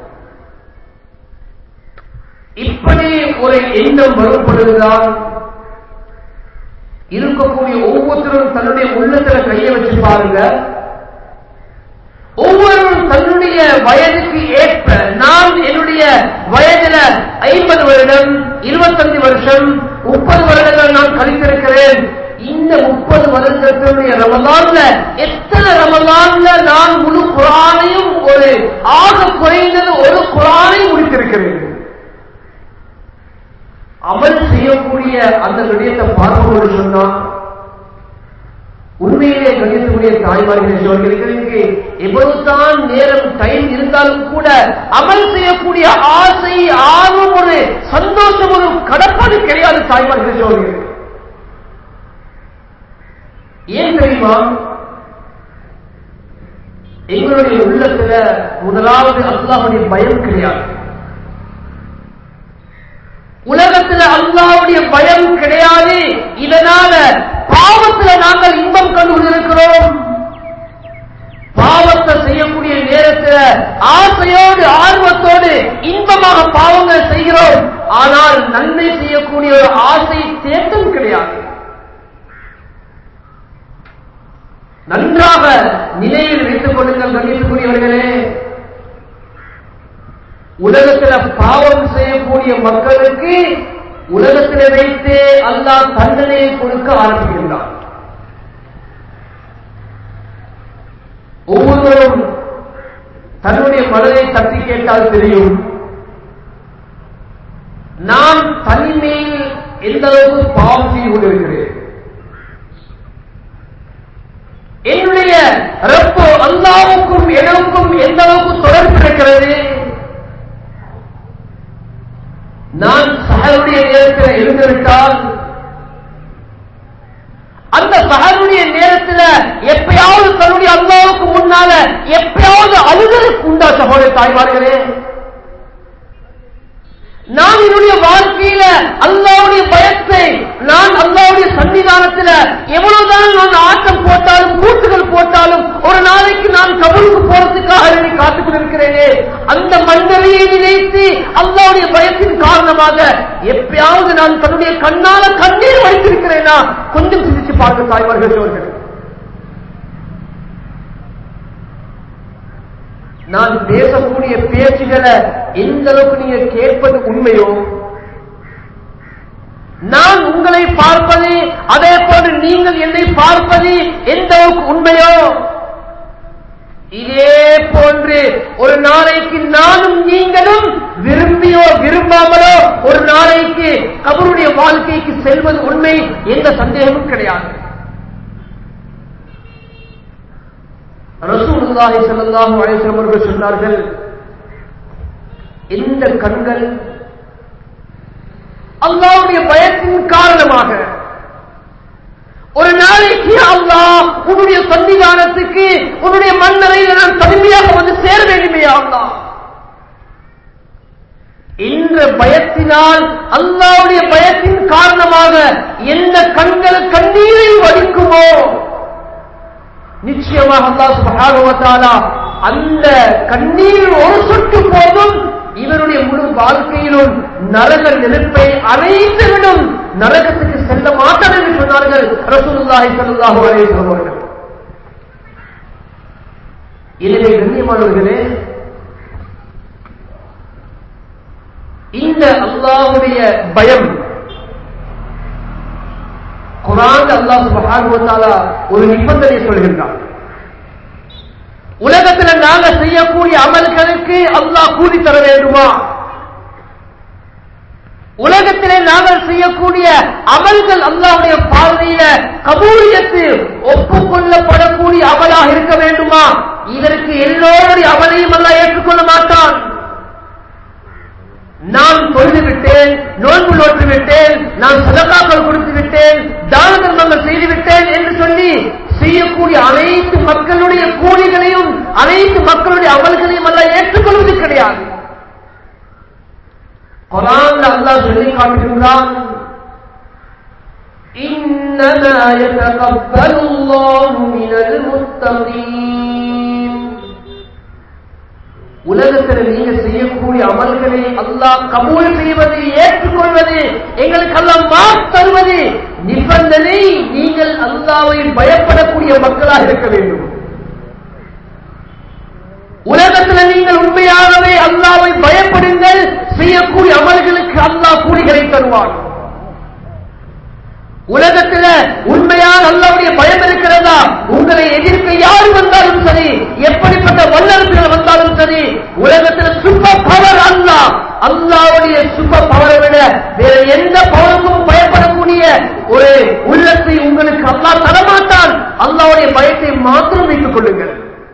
இப்படி ஒரு எண்ணம் வரும் பொழுதுதான் இருக்கக்கூடிய ஒவ்வொருத்தரும் தன்னுடைய உள்ளத்துல கையை வச்சு பாருங்க ஒவ்வொருவரும் தன்னுடைய வயதுக்கு ஏற்ப நான் என்னுடைய வயதுல ஐம்பது வருடம் இருபத்தஞ்சு வருஷம் முப்பது வருடங்கள் நான் கழித்திருக்கிறேன் இந்த முப்பது வருடத்தினுடைய ரமலான்ல எத்தனை ரமலான்ல நான் முழு குரானையும் ஒரு ஆக குறைந்தது ஒரு குரானை முடித்திருக்கிறேன் அமல் செய்யக்கூடிய அந்த விடயத்தை பார்க்கும்போது சொன்னா உண்மையிலே கணிக்கக்கூடிய தாய்மார்கள் சொல்கிறீர்களுக்கு எவ்வளவுதான் நேரம் டைம் இருந்தாலும் கூட அமல் செய்யக்கூடிய ஆசை ஆர்வம் ஒரு சந்தோஷம் ஒரு கடப்பாடு கிடையாது தாய்மார்கள் சொல்கிறீர்கள் ஏன் தெரியுமா எங்களுடைய உள்ளத்துல முதலாவது அல்லாஹுடைய பயம் கிடையாது உலகத்துல அல்லாவுடைய பயம் கிடையாது இதனால பாவத்துல நாங்கள் இன்பம் கண்டு கொண்டிருக்கிறோம் பாவத்தை செய்யக்கூடிய நேரத்தில் ஆசையோடு ஆர்வத்தோடு இன்பமாக பாவங்கள் செய்கிறோம் ஆனால் நன்மை செய்யக்கூடிய ஒரு ஆசை தேட்டம் கிடையாது நன்றாக நிலையில் வைத்துக் கொள்ளுங்கள் கண்டித்துக்குரியவர்களே உலகத்தில் பாவம் செய்யக்கூடிய மக்களுக்கு உலகத்தில் வைத்தே அல்லாஹ் தண்டனையை கொடுக்க ஆரம்பிக்கின்றான் ஒவ்வொருவரும் தன்னுடைய மனதை தட்டி கேட்டால் தெரியும் நான் தனிமையில் எந்த அளவுக்கு பாவம் செய்து கொண்டிருக்கிறேன் என்னுடைய ரப்போ அல்லாவுக்கும் எனக்கும் எந்த அளவுக்கு தொடர்பு இருக்கிறது நான் சகருடைய நேரத்தில் எழுந்திருந்தால் அந்த சகருடைய நேரத்தில் எப்பயாவது தன்னுடைய அல்லாவுக்கு முன்னால எப்பயாவது அழுதலுக்கு உண்டா சகோதர தாய்மார்களே நான் என்னுடைய வாழ்க்கையில அல்லாவுடைய பயத்தை நான் அல்லாவுடைய சந்நிதி சன்னிதானத்தில் எவ்வளவுதான் நான் ஆட்டம் போட்டாலும் கூட்டுகள் போட்டாலும் ஒரு நாளைக்கு நான் கபருக்கு போறதுக்காக வேண்டி காத்துக் கொண்டிருக்கிறேனே அந்த மன்னரையை நினைத்து அல்லாவுடைய பயத்தின் காரணமாக எப்பயாவது நான் தன்னுடைய கண்ணால கண்ணீர் வைத்திருக்கிறேனா கொஞ்சம் சிந்திச்சு பார்க்க தாய்மார்கள் அவர்கள் நான் பேசக்கூடிய பேச்சுகளை எந்த அளவுக்கு நீங்க கேட்பது உண்மையோ நான் உங்களை பார்ப்பது அதே போன்று நீங்கள் என்னை பார்ப்பது எந்த அளவுக்கு உண்மையோ இதே போன்று ஒரு நாளைக்கு நானும் நீங்களும் விரும்பியோ விரும்பாமலோ ஒரு நாளைக்கு கபருடைய வாழ்க்கைக்கு செல்வது உண்மை எந்த சந்தேகமும் கிடையாது ரசூலுல்லாஹி ஸல்லல்லாஹு அலைஹி வஸல்லம் அவர்கள் சொன்னார்கள் இந்த கண்கள் அல்லாவுடைய பயத்தின் காரணமாக ஒரு நாளைக்கு அல்லாஹ் உன்னுடைய சன்னிதானத்துக்கு உன்னுடைய மன்னரையில் நான் தனிமையாக வந்து சேர வேண்டுமே அல்லாஹ் என்ற பயத்தினால் அல்லாவுடைய பயத்தின் காரணமாக எந்த கண்கள் கண்ணீரை வடிக்குமோ நிச்சயமாக அல்லாஹ் சுப்ஹானஹு வ தஆலா அந்த கண்ணீர் ஒரு சொட்டு போதும் இவருடைய முழு வாழ்க்கையிலும் நரக நெருப்பை அனைத்துவிடும் நரகத்துக்கு செல்ல மாட்டார் என்று சொன்னார்கள் ரசூலுல்லாஹி ஸல்லல்லாஹு அலைஹி வஸல்லம் அவர்கள் எனவே கண்ணியமானவர்களே இந்த அல்லாஹ்வுடைய பயம் குரான் அல்லாஹ் சுப்ஹானஹு வ தஆலா ஒரு நிபந்தனை சொல்கின்றான் உலகத்துல நாங்க செய்யக்கூடிய அமல்களுக்கு அல்லாஹ் கூலி தர வேண்டுமா உலகத்திலே நாங்கள் செய்யக்கூடிய அமல்கள் அல்லாவுடைய பார்வையில கபூலியத்து ஒப்புக்கொள்ளப்படக்கூடிய அமலாக இருக்க வேண்டுமா இதற்கு எல்லோருடைய அமலையும் அல்லாஹ் ஏற்றுக்கொள்ள மாட்டான் நான் தொழுது விட்டேன் நோன்பு நோற்று விட்டேன் நான் சதகாக்கள் கொடுத்து விட்டேன் தான தர்மங்கள் செய்து விட்டேன் என்று சொல்லி செய்யக்கூடிய அனைத்து மக்களுடைய கூலிகளையும் அனைத்து மக்களுடைய அமல்களையும் அல்ல ஏற்றுக்கொள்வது கிடையாது குரான் அல்லாஹ் சொல்லி காட்டுகின்றான் إنما يتقبل الله من المتقين உலகத்தில் நீங்க செய்யக்கூடிய அமல்களை அல்லாஹ் கபூல் செய்வது ஏற்றுக்கொள்வது எங்களுக்கு எல்லாம் மார்க் தருவது நிபந்தனை நீங்கள் அல்லாவை பயப்படக்கூடிய மக்களாக இருக்க வேண்டும் உலகத்தில் நீங்கள் உண்மையாகவே அல்லாவை பயப்படுங்கள் செய்யக்கூடிய அமல்களுக்கு அல்லாஹ் கூலிகளை தருவான் உலகத்தில் உண்மையாக அல்லாவுடைய பயம் இருக்கிறதா உங்களை எதிர்க்க யார் வந்தாலும் சரி எப்படிப்பட்ட வல்லரசுகள் வந்தாலும் சரி உலகத்தில் சூப்பர் பவர் அல்லா அல்லாவுடைய சூப்பர் பவரை விட வேற எந்த பவருக்கும் பயப்படக்கூடிய ஒரு உள்ளத்தை உங்களுக்கு அல்லாஹ் தரமாட்டான் அல்லாவுடைய பயத்தை மாத்திரம் வைத்துக் கொள்ளுங்கள்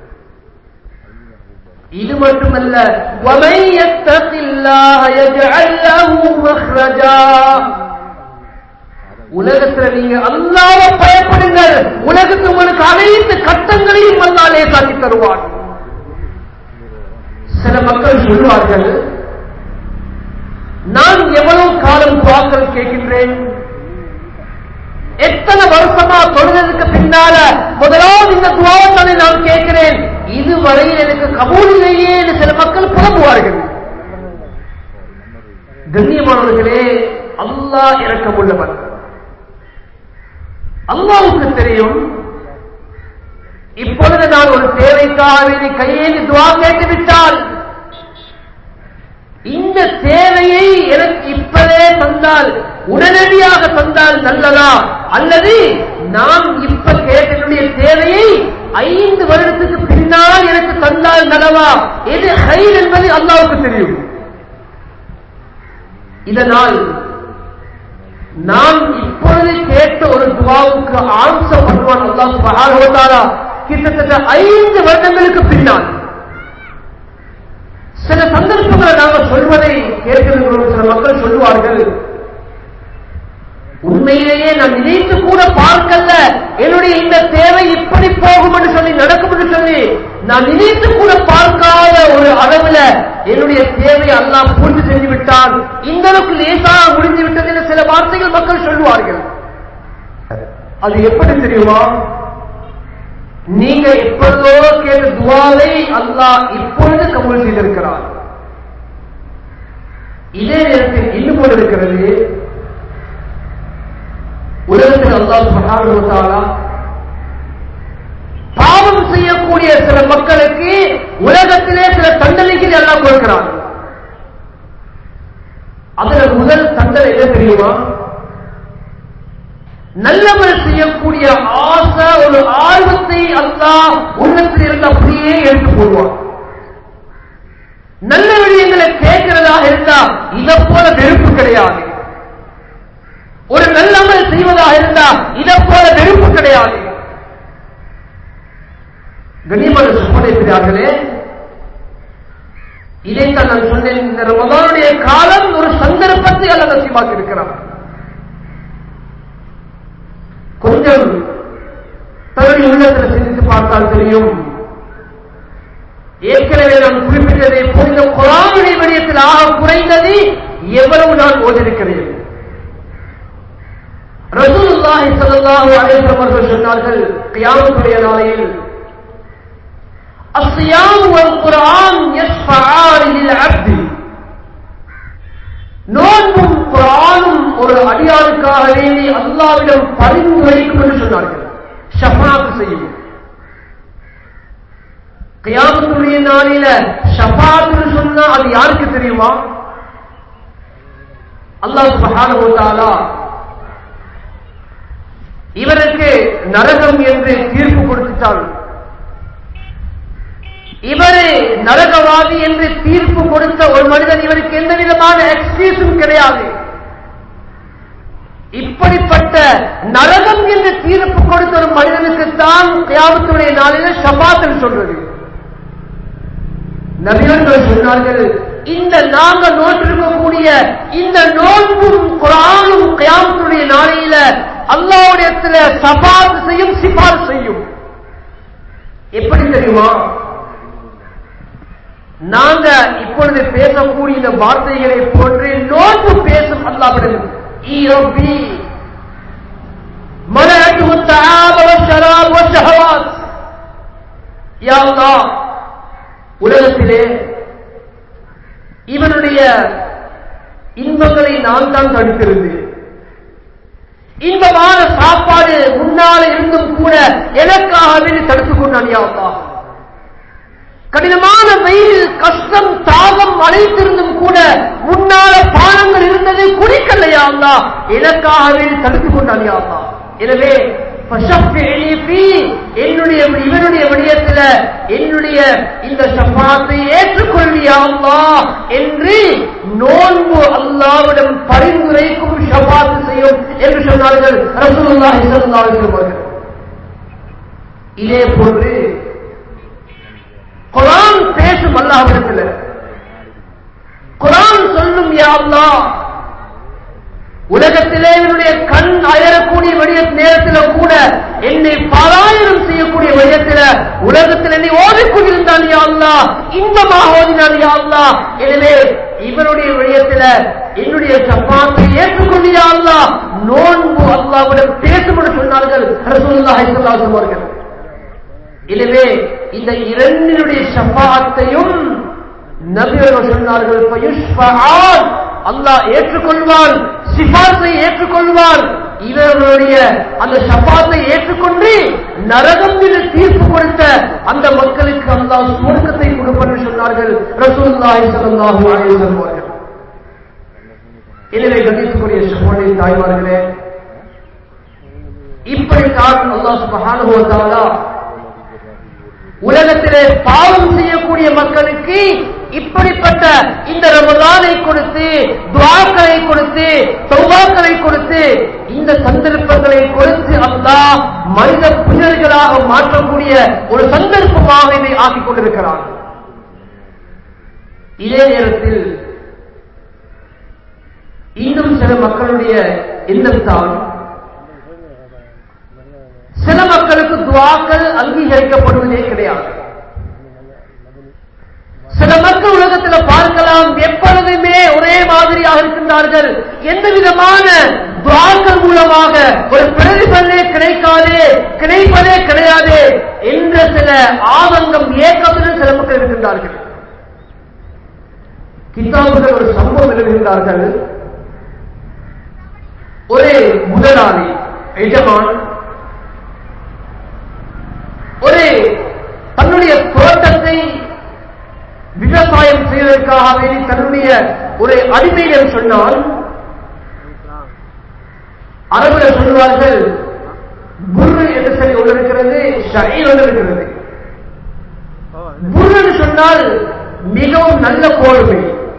இது மட்டுமல்ல وَمَن يَتَّقِ اللَّهَ يَجْعَل لَّهُ مَخْرَجًا உலகத்துல நீங்க அல்லாவ பயப்படுங்கள் உலகத்து உங்களுக்கு அனைத்து கட்டங்களையும் அல்லா லேசாக்கி தருவான் சில மக்கள் சொல்வார்கள் நான் எவ்வளவு காலம் துவாக்கள் கேட்கின்றேன் எத்தனை வருஷமா தொழுததுக்கு பின்னால முதலாவது இந்த துவாவத்தனை நான் கேட்கிறேன் இதுவரையில் எனக்கு கபூல் இல்லையே என்று சில மக்கள் புலம்புவார்கள் கண்ணியமானவர்களே அல்லாஹ் இறக்கமுள்ளவர் அல்லாவுக்கு தெரியும் இப்பொழுது நான் ஒரு தேவைக்காக வேண்டி கையேந்தி துவா கேட்டு விட்டால் இந்த தேவையை எனக்கு இப்பவே தந்தால் உடனடியாக தந்தால் நல்லதா அல்லது நான் இப்ப கேட்டனுடைய தேவையை ஐந்து வருடத்துக்கு பின்னால் எனக்கு தந்தால் நல்லவா எது ஹைர் என்பது அல்லாவுக்கு தெரியும் இதனால் நான் இப்பொழுது கேட்ட ஒரு துவாவுக்கு ஆன்சர் பண்ணுவான் அல்லாஹ் சுப்ஹானஹு வ தஆலா கிட்டத்தட்ட ஐந்து வருடங்களுக்கு பின்னால் சில சந்தர்ப்பங்களை நாங்கள் சொல்வதை கேட்கிறோம் சில மக்கள் சொல்லுவார்கள் உண்மையிலேயே நான் நினைத்து கூட பார்க்கல என்னுடைய இந்த தேவை இப்படி போகும் என்று சொல்லி நடக்கும் என்று சொல்லி நான் நினைத்து கூட பார்க்காத ஒரு அளவுல என்னுடைய தேவை அல்லாஹ் பூர்த்தி செஞ்சு விட்டான் இந்த அளவுக்கு லேசாக முடிந்து விட்டது என சில வார்த்தைகள் மக்கள் சொல்லுவார்கள் அது எப்படி தெரியுமா நீங்க எப்பொழுதோ கேட்ட துவாவை அல்லாஹ் இப்பொழுது கபூல் செய்திருக்கிறார் இதே நேரத்தில் இன்னும் ஒன்று இருக்கிறது உலகத்தில் அல்லாஹ் சுப்ஹானஹு வ தஆலா பாவம் செய்யக்கூடிய சில மக்களுக்கு உலகத்திலே சில தண்டனைகள் எல்லாம் கொடுக்கிறார் அதுல முதல் தண்டனை என்ன தெரியுமா நல்லவர் செய்யக்கூடிய ஆசை ஒரு ஆர்வத்தை அல்லாஹ் உள்ளத்தில் இருந்து அப்படியே எடுத்து போடுவான் நல்ல விடயங்களை கேட்கிறதாக இருந்தா இதை போல வெறுப்பு கிடையாது ஒரு நல்லமல் செய்வதாக இருந்தா இதை போல வெறுப்பு கிடையாது கண்ணியமான சுப்படைக்கிறார்களே இதைத்தான் நான் சொன்னேன் இந்த ரமதானுடைய காலம் ஒரு சந்தர்ப்பத்தை அல்ல நசிவாக்கி இருக்கிறான் கொஞ்சம் தன்னுடைய உள்ளத்தில் சிந்தித்து பார்த்தால் தெரியும் ஏற்கனவே நான் குறிப்பிட்டதை புரிந்த குரானுடைய விடயத்தில் ஆக குறைந்தது எவ்வளவு நான் ஓதிருக்கிறேன் ரசூலுல்லாஹி ஸல்லல்லாஹு அலைஹி வஸல்லம் அவர்கள் சொன்னார்கள் கியாமத்துடைய நாளையில் الصيام والقرآن يشفعان للعبد நோன்பும் குரானும் ஒரு அடியாருக்காக வேண்டி அல்லாவிடம் பரிந்துரைக்கும் என்று சொன்னார்கள் ஷஃபாத் செய்யும் கியாமத்துடைய நாளில ஷஃபாத் சொன்னா அது யாருக்கு தெரியுமா அல்லாஹ் சுப்ஹானஹு வ தஆலா இவருக்கு நரகம் என்று தீர்ப்பு கொடுத்துட்டான் இவரு நரகவாதி என்று தீர்ப்பு கொடுத்த ஒரு மனிதன் இவருக்கு எந்த விதமான எக்ஸ்கியூஸும் கிடையாது இப்படிப்பட்ட நரகம் என்று தீர்ப்பு கொடுத்த ஒரு மனிதனுக்கு தான் கியாமத்துடைய நாளில ஷபாத்தல் சொல்றது நபியர்கள் சொன்னார்கள் இந்த நாங்க நோட்டிருக்கக்கூடிய இந்த நோன்பும் குரானும் கியாமத்துடைய நாளையில அல்லாவுடையத்துல சபாத் செய்யும் சிபார் செய்யும் எப்படி தெரியுமா நாங்க இப்பொழுது பேசக்கூடிய இந்த வார்த்தைகளை போன்று நோன்பு பேசும் அல்லாவிடம் ஈரபி منعته الطعام والشراب والشهوات يا الله உலகத்திலே இவனுடைய இன்பங்களை நான் தான் தடுத்திருந்தேன் இன்பமான சாப்பாடு முன்னால இருந்தும் கூட எனக்காகவே தடுத்துக் கொண்டான் யா அல்லாஹ் கடினமான வெயில் கஷ்டம் தாகம் அனைத்திருந்தும் கூட முன்னால பானங்கள் இருந்தது குடிக்கலையா அல்லா எனக்காகவே தடுத்துக் கொண்டான் அல்லா எனவே என்னுடைய இவனுடைய விடயத்தில் என்னுடைய இந்த சப்பாத்தை ஏற்றுக்கொள்வியா அல்லா என்று நோன்பு அல்லாவிடம் பரிந்துரைக்கும் ஷபாத்து செய்யும் என்று சொன்னார்கள் ரசூலுல்லாஹி ஸல்லல்லாஹு அலைஹி வஸல்லம் இதே போன்று குரான் பேசும் அல்லாவிடத்தில் குரான் சொல்லும் யா அல்லாஹ் உலகத்திலே என்னுடைய கண் அயரக்கூடிய வழிய நேரத்தில் கூட என்னை பாராயணம் செய்யக்கூடிய வழியத்தில் உலகத்தில் என்னை ஓதிக்கொண்டிருந்தான் யா அல்லா இன்பமாக ஓதினான் யா அல்லா எனவே இவனுடைய வழியத்தில் என்னுடைய சப்பாத்தை ஏற்றுக்கொண்டியா அல்லா நோன்பு அல்லாவிடம் பேசும் என்று சொன்னார்கள் ரசூலுல்லாஹி ஸல்லல்லாஹு அலைஹி அவர்கள் எனவே இந்த இரண்டினுடைய ஷபாத்தையும் நபியர்கள் சொன்னார்கள் பயுஷ்பஆன் அல்லாஹ் ஏற்றுக்கொள்வான் சிபாத்தை ஏற்றுக்கொள்வான் இவர்களுடைய அந்த ஷபாத்தை ஏற்றுக்கொண்டு நரகம் என்று தீர்ப்பு கொடுத்த அந்த மக்களுக்கு அல்லாஹ் சுவர்க்கத்தை கொடுப்பார் என்று சொன்னார்கள் ரசூலுல்லாஹி ஸல்லல்லாஹு அலைஹி வஸல்லம் அவர்கள் எனவே கணிக்கக்கூடிய சகோதரி தாய்மார்களே இப்படித்தான் அல்லாஹ் சுப்ஹானஹு வ தஆலா உலகத்திலே பாவம் செய்யக்கூடிய மக்களுக்கு இப்படிப்பட்ட இந்த ரமதானை கொடுத்து துவாக்களை கொடுத்து சௌபாக்களை கொடுத்து இந்த சந்தர்ப்பங்களை கொடுத்து அல்லாஹ் மனித புயல்களாக மாற்றக்கூடிய ஒரு சந்தர்ப்பமாக இதை ஆக்கிக் கொண்டிருக்கிறார் இதே நேரத்தில் இன்னும் சில மக்களுடைய எண்ணம் தான் சில மக்களுக்கு துவாக்கள் அங்கீகரிக்கப்படுவதே கிடையாது சில மக்கள் உலகத்தில் பார்க்கலாம் எப்பொழுதுமே ஒரே மாதிரியாக இருக்கின்றார்கள் எந்த விதமான துவாக்கள் மூலமாக ஒரு பிரதிபலனே கிடைக்காதே கிடைப்பதே கிடையாது என்ற சில ஆதங்கம் ஏக்கத்துடன் சில மக்கள் இருக்கின்றார்கள் கிதாபுகள் ஒரு சம்பவம் எழுதுகின்றார்கள் ஒரு முதலாளி எஜமான் ஒரு தன்னுடைய தோட்டத்தை விவசாயம் செய்வதற்காக வேண்டி தன்னுடைய ஒரு அடிமைகள் சொன்னால் அரபுல சொல்வார்கள் குரு என்று சொல்லி ஒன்று இருக்கிறது ஷரீர் ஒன்று இருக்கிறது குரு என்று சொன்னால் மிகவும் நல்ல கோதுமை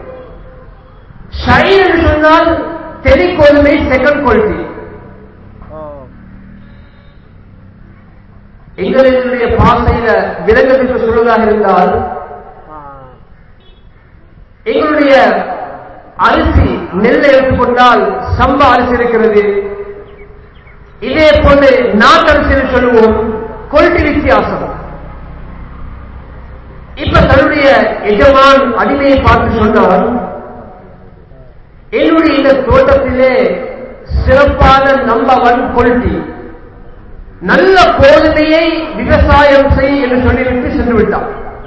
ஷரீர் என்று சொன்னால் தெரி கோதுமை செகண்ட் குவாலிட்டி எங்களுடைய பாசையில விலங்குகளுக்கு சொல்வதாக இருந்தால் எங்களுடைய அரிசி நெல்லை எடுத்துக்கொண்டால் சம்பா அரிசி இருக்கிறது இதே போன்று நாட்டரிசி சொல்லுவோம் கொல்டி வித்தியாசம் இப்ப தன்னுடைய எஜமான் அடிமையை பார்த்து சொன்னால் என்னுடைய இந்த தோட்டத்திலே சிறப்பான நம்பர் ஒன் குவாலிட்டி நல்ல கோதுமையை விவசாயம் செய் என்று சொல்லிவிட்டு சென்று விட்டார்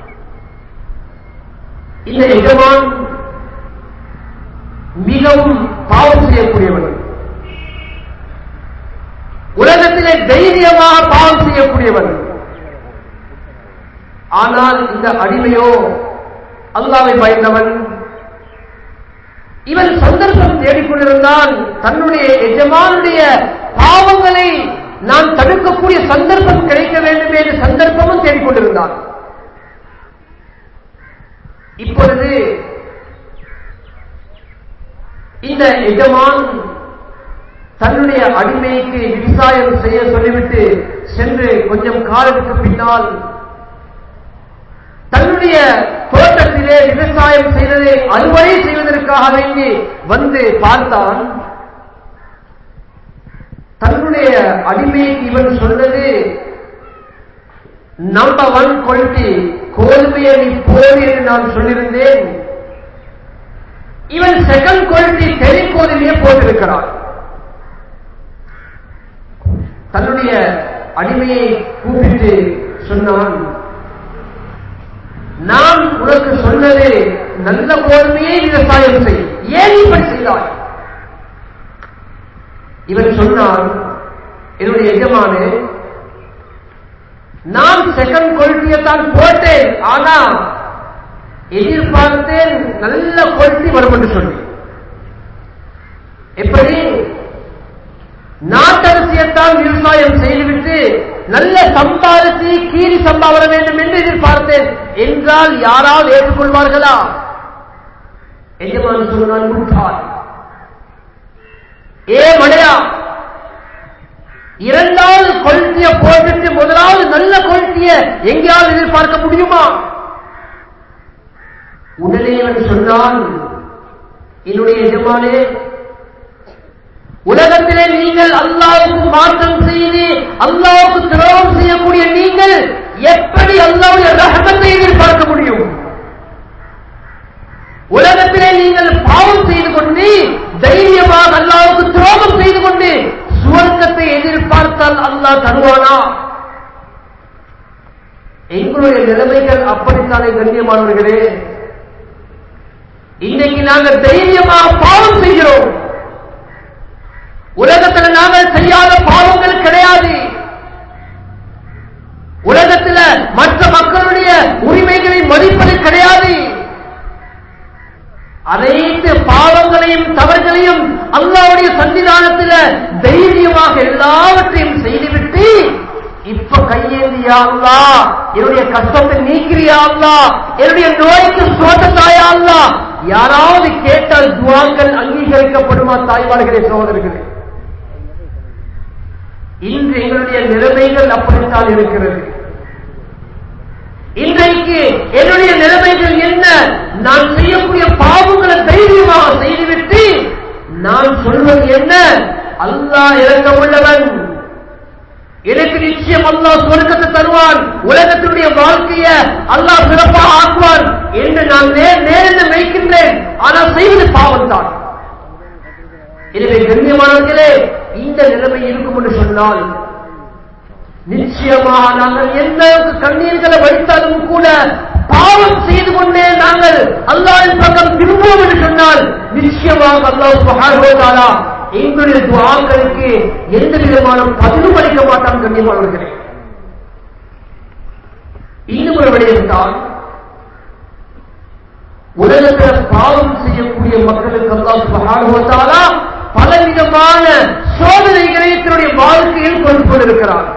இந்த எஜமான் மிகவும் பாவம் செய்யக்கூடியவன் உலகத்திலே தைரியமாக பாவம் செய்யக்கூடியவன் ஆனால் இந்த அடிமையோ அல்லாவை பயந்தவன் இவன் சந்தர்ப்பம் தேடிக்கொண்டிருந்தான் தன்னுடைய எஜமானுடைய பாவங்களை நான் தடுக்கக்கூடிய சந்தர்ப்பம் கிடைக்க வேண்டும் என்று சந்தர்ப்பமும் தேடிக்கொண்டிருந்தான் இப்பொழுது இந்த எஜமான் தன்னுடைய அடிமைக்கு விவசாயம் செய்ய சொல்லிவிட்டு சென்று கொஞ்சம் காலத்துக்கு பின்னால் தன்னுடைய தோட்டத்திலே விவசாயம் செய்ததை அறுவடை செய்வதற்காக வேண்டி வந்து பார்த்தான் தன்னுடைய அடிமைக்கு இவன் சொன்னது நம்பர் ஒன் குவாலிட்டி கோதுமையை நீ போடு என்று நான் சொல்லியிருந்தேன் இவன் செகண்ட் குவாலிட்டி தெரி கோதுமையை போட்டிருக்கிறான் தன்னுடைய அடிமையை கூப்பிட்டு சொன்னான் நான் உனக்கு சொன்னது நல்ல கோதுமையை விவசாயம் செய் ஏன் இப்படி செய்தாய் இவன் சொன்னான் என்னுடைய எஜமானே நான் செகண்ட் குவாலிட்டியை தான் போட்டேன் ஆனா எதிர்பார்த்தேன் நல்ல குவாலிட்டி வரும் என்று சொல்லி எப்படி நாட்டரசியத்தான் விவசாயம் செய்துவிட்டு நல்ல சம்பாரிசி கீரி சம்பா வர வேண்டும் என்று எதிர்பார்த்தேன் என்றால் யாரால் ஏற்றுக்கொள்வார்களா எஜமான் சொன்னான் முட்டாள் ஏ மடையா இரண்டாவது கொள்கைய போட்டுட்டு முதலாவது நல்ல கொள்கைய எங்கேயாவது எதிர்பார்க்க முடியுமா உடனே அவன் சொன்னான் என்னுடைய எஜமானே உலகத்திலே நீங்கள் அல்லாவுக்கு மாற்றம் செய்து அல்லாவுக்கு துரோகம் செய்யக்கூடிய நீங்கள் எப்படி அல்லாவுடைய ரகத்தை எதிர்பார்க்க முடியும் உலகத்திலே நீங்கள் பாவம் செய்து கொண்டு தைரியமாக அல்லாவுக்கு துரோகம் செய்து கொண்டு சுவர்க்கத்தை எதிர்பார்த்தால் அல்லாஹ் தருவானா எங்களுடைய நிலைமைகள் அப்படித்தானே கண்ணியமானவர்களே இன்னைக்கு நாங்கள் தைரியமாக பாவம் செய்கிறோம் உலகத்தில் நாங்கள் செய்யாத பாவங்கள் கிடையாது உலகத்தில் மற்ற மக்களுடைய உரிமைகளை மதிப்பது கிடையாது அனைத்து பாவங்களையும் தவறுகளையும் அல்லாவுடைய சன்னிதானத்தில் தைரியமாக எல்லாவற்றையும் செய்துவிட்டு இப்ப கையேந்தியா அல்லா என்னுடைய கஷ்டத்தை நீக்கிறியா அல்லா என்னுடைய நோய்க்கு சோட்டத்தாயா அல்லா யாராவது கேட்டால் துவாங்கள் அங்கீகரிக்கப்படுமா தாய்மார்களே சகோதரர்களே இன்று எங்களுடைய நிலைமைகள் அப்படித்தான் இருக்கிறது இன்றைக்கு என்னுடைய நிலைமைகள் என்ன நான் செய்யக்கூடிய பாவங்களை தைரியமாக செய்துவிட்டு நான் சொல்வது என்ன அல்லாஹ் இறங்க உள்ளவன் எனக்கு நிச்சயம் அல்லாஹ் சொர்க்கத்தை தருவான் உலகத்தினுடைய வாழ்க்கைய அல்லாஹ் சிறப்பாக ஆக்குவான் என்று நான் நேர்ந்து வைக்கின்றேன் ஆனால் செய்வது பாவம் தான் எனவே கண்ணியமானவர்களே இந்த நிலைமை இருக்கும் என்று சொன்னால் நிச்சயமாக நாங்கள் எந்த கண்ணீர்களை வடித்தாலும் கூட பாவம் செய்து கொண்டே நாங்கள் அல்லாவின் பக்கம் திரும்புவோம் என்று சொன்னால் நிச்சயமாக அல்லாஹ் சுகாரோதாரா எங்களுடைய துவாக்களுக்கு எந்த விதமான பதிலும் அளிக்க மாட்டான் கண்ணியமானவர்களே இன்னும் ஒரு விடயம் தான் உலகத்தில் பாவம் செய்யக்கூடிய மக்களுக்கு அல்லாஹ் சுகாரோதாரா பலவிதமான சோதனைகளை தன்னுடைய வாழ்க்கையில் கொண்டு கொண்டிருக்கிறார்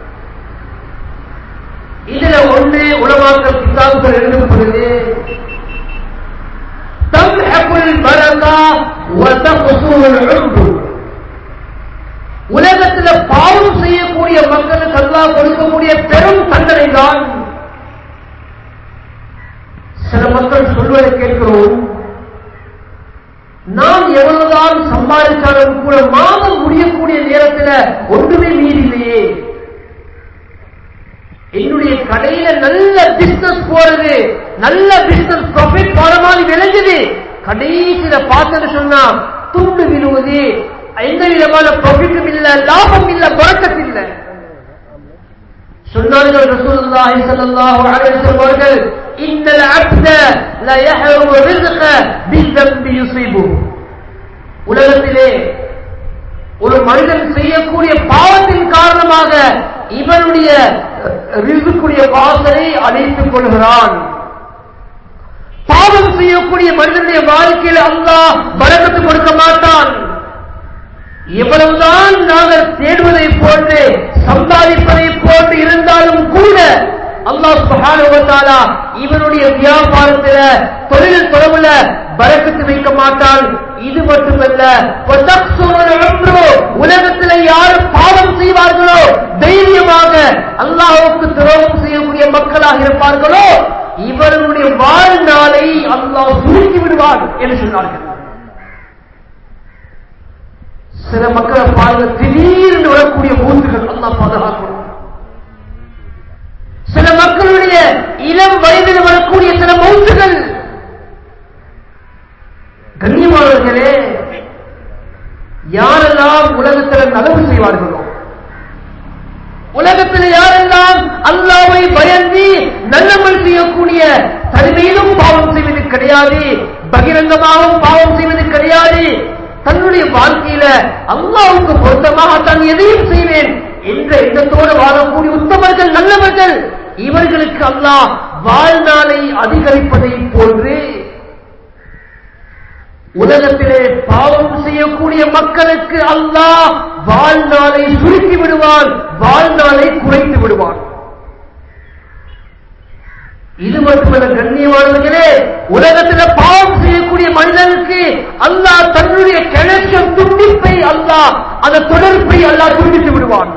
இதுல ஒன்று உலமாக்கள் கிதாபுகள் எழுதப்படுது தம்ஹகுல் பரகா வதகுசுல் உம்ரு உலகத்துல பாவம் செய்யக்கூடிய மக்களுக்கு அல்லாஹ் கொடுக்கக்கூடிய பெரும் தண்டனை தான் சில மக்கள் சொல்வதை கேட்கிறோம் நாம் எவ்வளவுதான் சம்பாதித்தாலும் கூட மாதம் முடியக்கூடிய நேரத்தில் ஒன்றுமே மீறில்லையே என்னுடைய கடையில நல்ல பிசினஸ் போறது நல்ல பிசினஸ் ப்ராஃபிட் போற மாதிரி விளைஞ்சது கடைசியில பார்த்தது சொன்னா துண்டு விழுவது எந்த விதமான ப்ராஃபிட்டும் இல்ல லாபம் இல்ல புறக்கத்து இல்ல சொன்னார்கள் ரசூலுல்லாஹி ஸல்லல்லாஹு அலைஹி வஸல்லம் அவர்கள் இன்னல் அப்த லா யஹ்ரு ரிஸ்க பிதம்பி யுஸிபு உலகத்திலே ஒரு மனிதன் செய்யக்கூடிய பாவத்தின் காரணமாக இவனுடைய ரிசுக்குடைய வாசலை அடைத்துக் கொள்கிறான் பாவம் செய்யக்கூடிய மனிதனுடைய வாழ்க்கையில் அல்லாஹ் பலக்கத்து கொடுக்க மாட்டான் எவ்வளவுதான் நாங்கள் தேடுவதை போன்று சம்பாதிப்பதை போன்று இருந்தாலும் கூட அல்லாஹ் சுகானுவத்தாலா இவனுடைய வியாபாரத்துல தொழில் தொடர்புல பறக்கத்து வைக்க மாட்டான் இது மட்டுமல்ல உலகத்தில் யார் பாவம் செய்வார்களோ தைரியமாக அல்லாஹுக்கு துரோகம் செய்யக்கூடிய மக்களாக இருப்பார்களோ இவர்களுடைய வாழ்நாளை அல்லாஹ் சுருக்கி விடுவார் என்று சொன்னார்கள் சில மக்களை பாருங்க திடீர்னு வரக்கூடிய மூன்றுகள் அல்லாஹ் பாதுகாக்கணும் சில மக்களுடைய இளம் வயதில் வரக்கூடிய சில மௌத்துகள் கண்ணியமானவர்களே யாரெல்லாம் உலகத்தில் நலவு செய்வார்களோ உலகத்தில் யாரெல்லாம் அல்லாவை பயந்து நல்லமல் செய்யக்கூடிய தனிமையிலும் பாவம் செய்வது கிடையாது பகிரங்கமாகவும் பாவம் செய்வது கிடையாது தன்னுடைய வாழ்க்கையில அல்லாவுக்கு பொருத்தமாக தான் எதையும் செய்வேன் என்ற எண்ணத்தோடு வாழக்கூடிய உத்தமர்கள் நல்லவர்கள் இவர்களுக்கு அல்லாஹ் வாழ்நாளை அதிகரிப்பதை போன்று உலகத்திலே பாவம் செய்யக்கூடிய மக்களுக்கு அல்லாஹ் வாழ்நாளை சுருக்கி விடுவான் வாழ்நாளை குறைத்து விடுவான் இது மட்டுமல்ல கண்ணியமானவர்களே உலகத்தில் பாவம் செய்யக்கூடிய மனிதனுக்கு அல்லாஹ் தன்னுடைய கிணற்ற துண்டிப்பை அல்லாஹ் அந்த தொடர்பை அல்லாஹ் துண்டித்து விடுவான்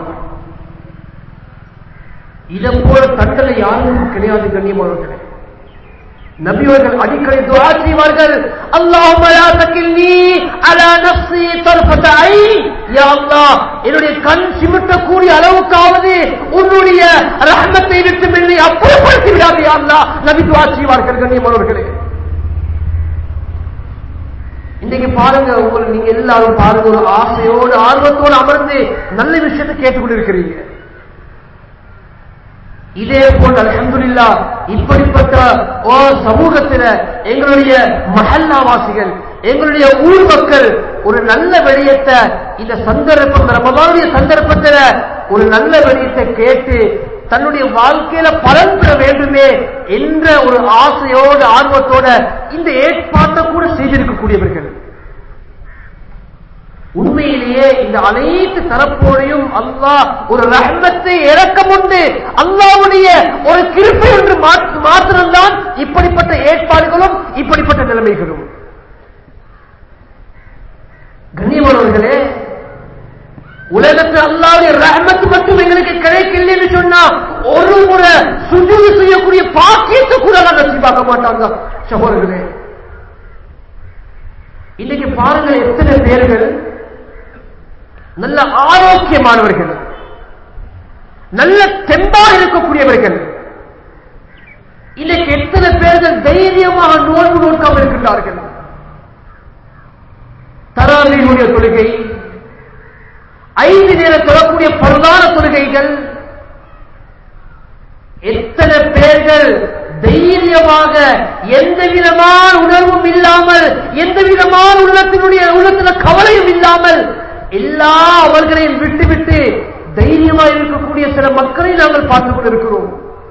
இதை போல தண்டனை யாருக்கும் கிடையாது கண்ணியமானவர்களே நபியவர்கள் அடிக்கடி துவா செய்வார்கள் அல்லாஹும்ம லா தக்கில்னி அலா நஃப்ஸி தர்ஃபத ஐன் யா அல்லாஹ் என்னுடைய கண் சிமிட்டக்கூடிய அளவுக்காவது உன்னுடைய ரஹ்மத்தை விட்டு என்னை அப்புறப்படுத்தி விடாதே யா அல்லாஹ் நபி துவா செய்வார்கள் கண்ணியமானவர்களே இன்னைக்கு பாருங்க உங்களை நீங்க எல்லாரும் பாருங்க ஒரு ஆசையோடு ஆர்வத்தோடு அமர்ந்து நல்ல விஷயத்தை கேட்டுக்கொண்டிருக்கிறீங்க இதே போல் அலமதுல்லா இப்படிப்பட்ட ஓ சமூகத்தில் எங்களுடைய மஹல்லாவாசிகள் எங்களுடைய ஊர் மக்கள் ஒரு நல்ல வெளியத்தை இந்த சந்தர்ப்பம் ரமதானுடைய சந்தர்ப்பத்தில் ஒரு நல்ல வெளியத்தை கேட்டு தன்னுடைய வாழ்க்கையில பலன் பெற வேண்டுமே என்ற ஒரு ஆசையோடு ஆர்வத்தோட இந்த ஏற்பாட்டை கூட செய்திருக்கக்கூடியவர்கள் உண்மையிலேயே இந்த அனைத்து தரப்போடையும் அல்லாஹ் ஒரு ரஹ்மத்தை இறக்கம் உண்டு அல்லாவுடைய ஒரு கிருப்பை என்று மாத்திரம்தான் இப்படிப்பட்ட ஏற்பாடுகளும் இப்படிப்பட்ட நிலைமைகளும் கண்ணியமானவர்களே உலகத்தில் அல்லாவுடைய ரஹமத்து மட்டும் எங்களுக்கு கிடைக்கல என்று சொன்னா ஒரு முறை சுஜூது செய்யக்கூடிய பாக்கியத்தை கூட நாங்கள் பார்க்க மாட்டாங்க சகோதரர்களே இன்னைக்கு பாருங்க எத்தனை பேர்கள் நல்ல ஆரோக்கியமானவர்கள் நல்ல தெம்பாக இருக்கக்கூடியவர்கள் இன்னைக்கு எத்தனை பேர்கள் தைரியமாக நோன்பு நோக்காமல் இருக்கின்றார்கள் தராவியுடைய தராவியுடைய தொழுகை ஐந்து நேர தொழக்கூடிய பிரதான தொழுகைகள் எத்தனை பேர்கள் தைரியமாக எந்த விதமான உணர்வும் இல்லாமல் எந்த விதமான உள்ளத்தினுடைய உள்ளத்துல கவலையும் இல்லாமல் எல்லா அவர்களையும் விட்டுவிட்டு தைரியமாக இருக்கக்கூடிய சில மக்களை நாங்கள் பார்த்துக் கொண்டிருக்கிறோம்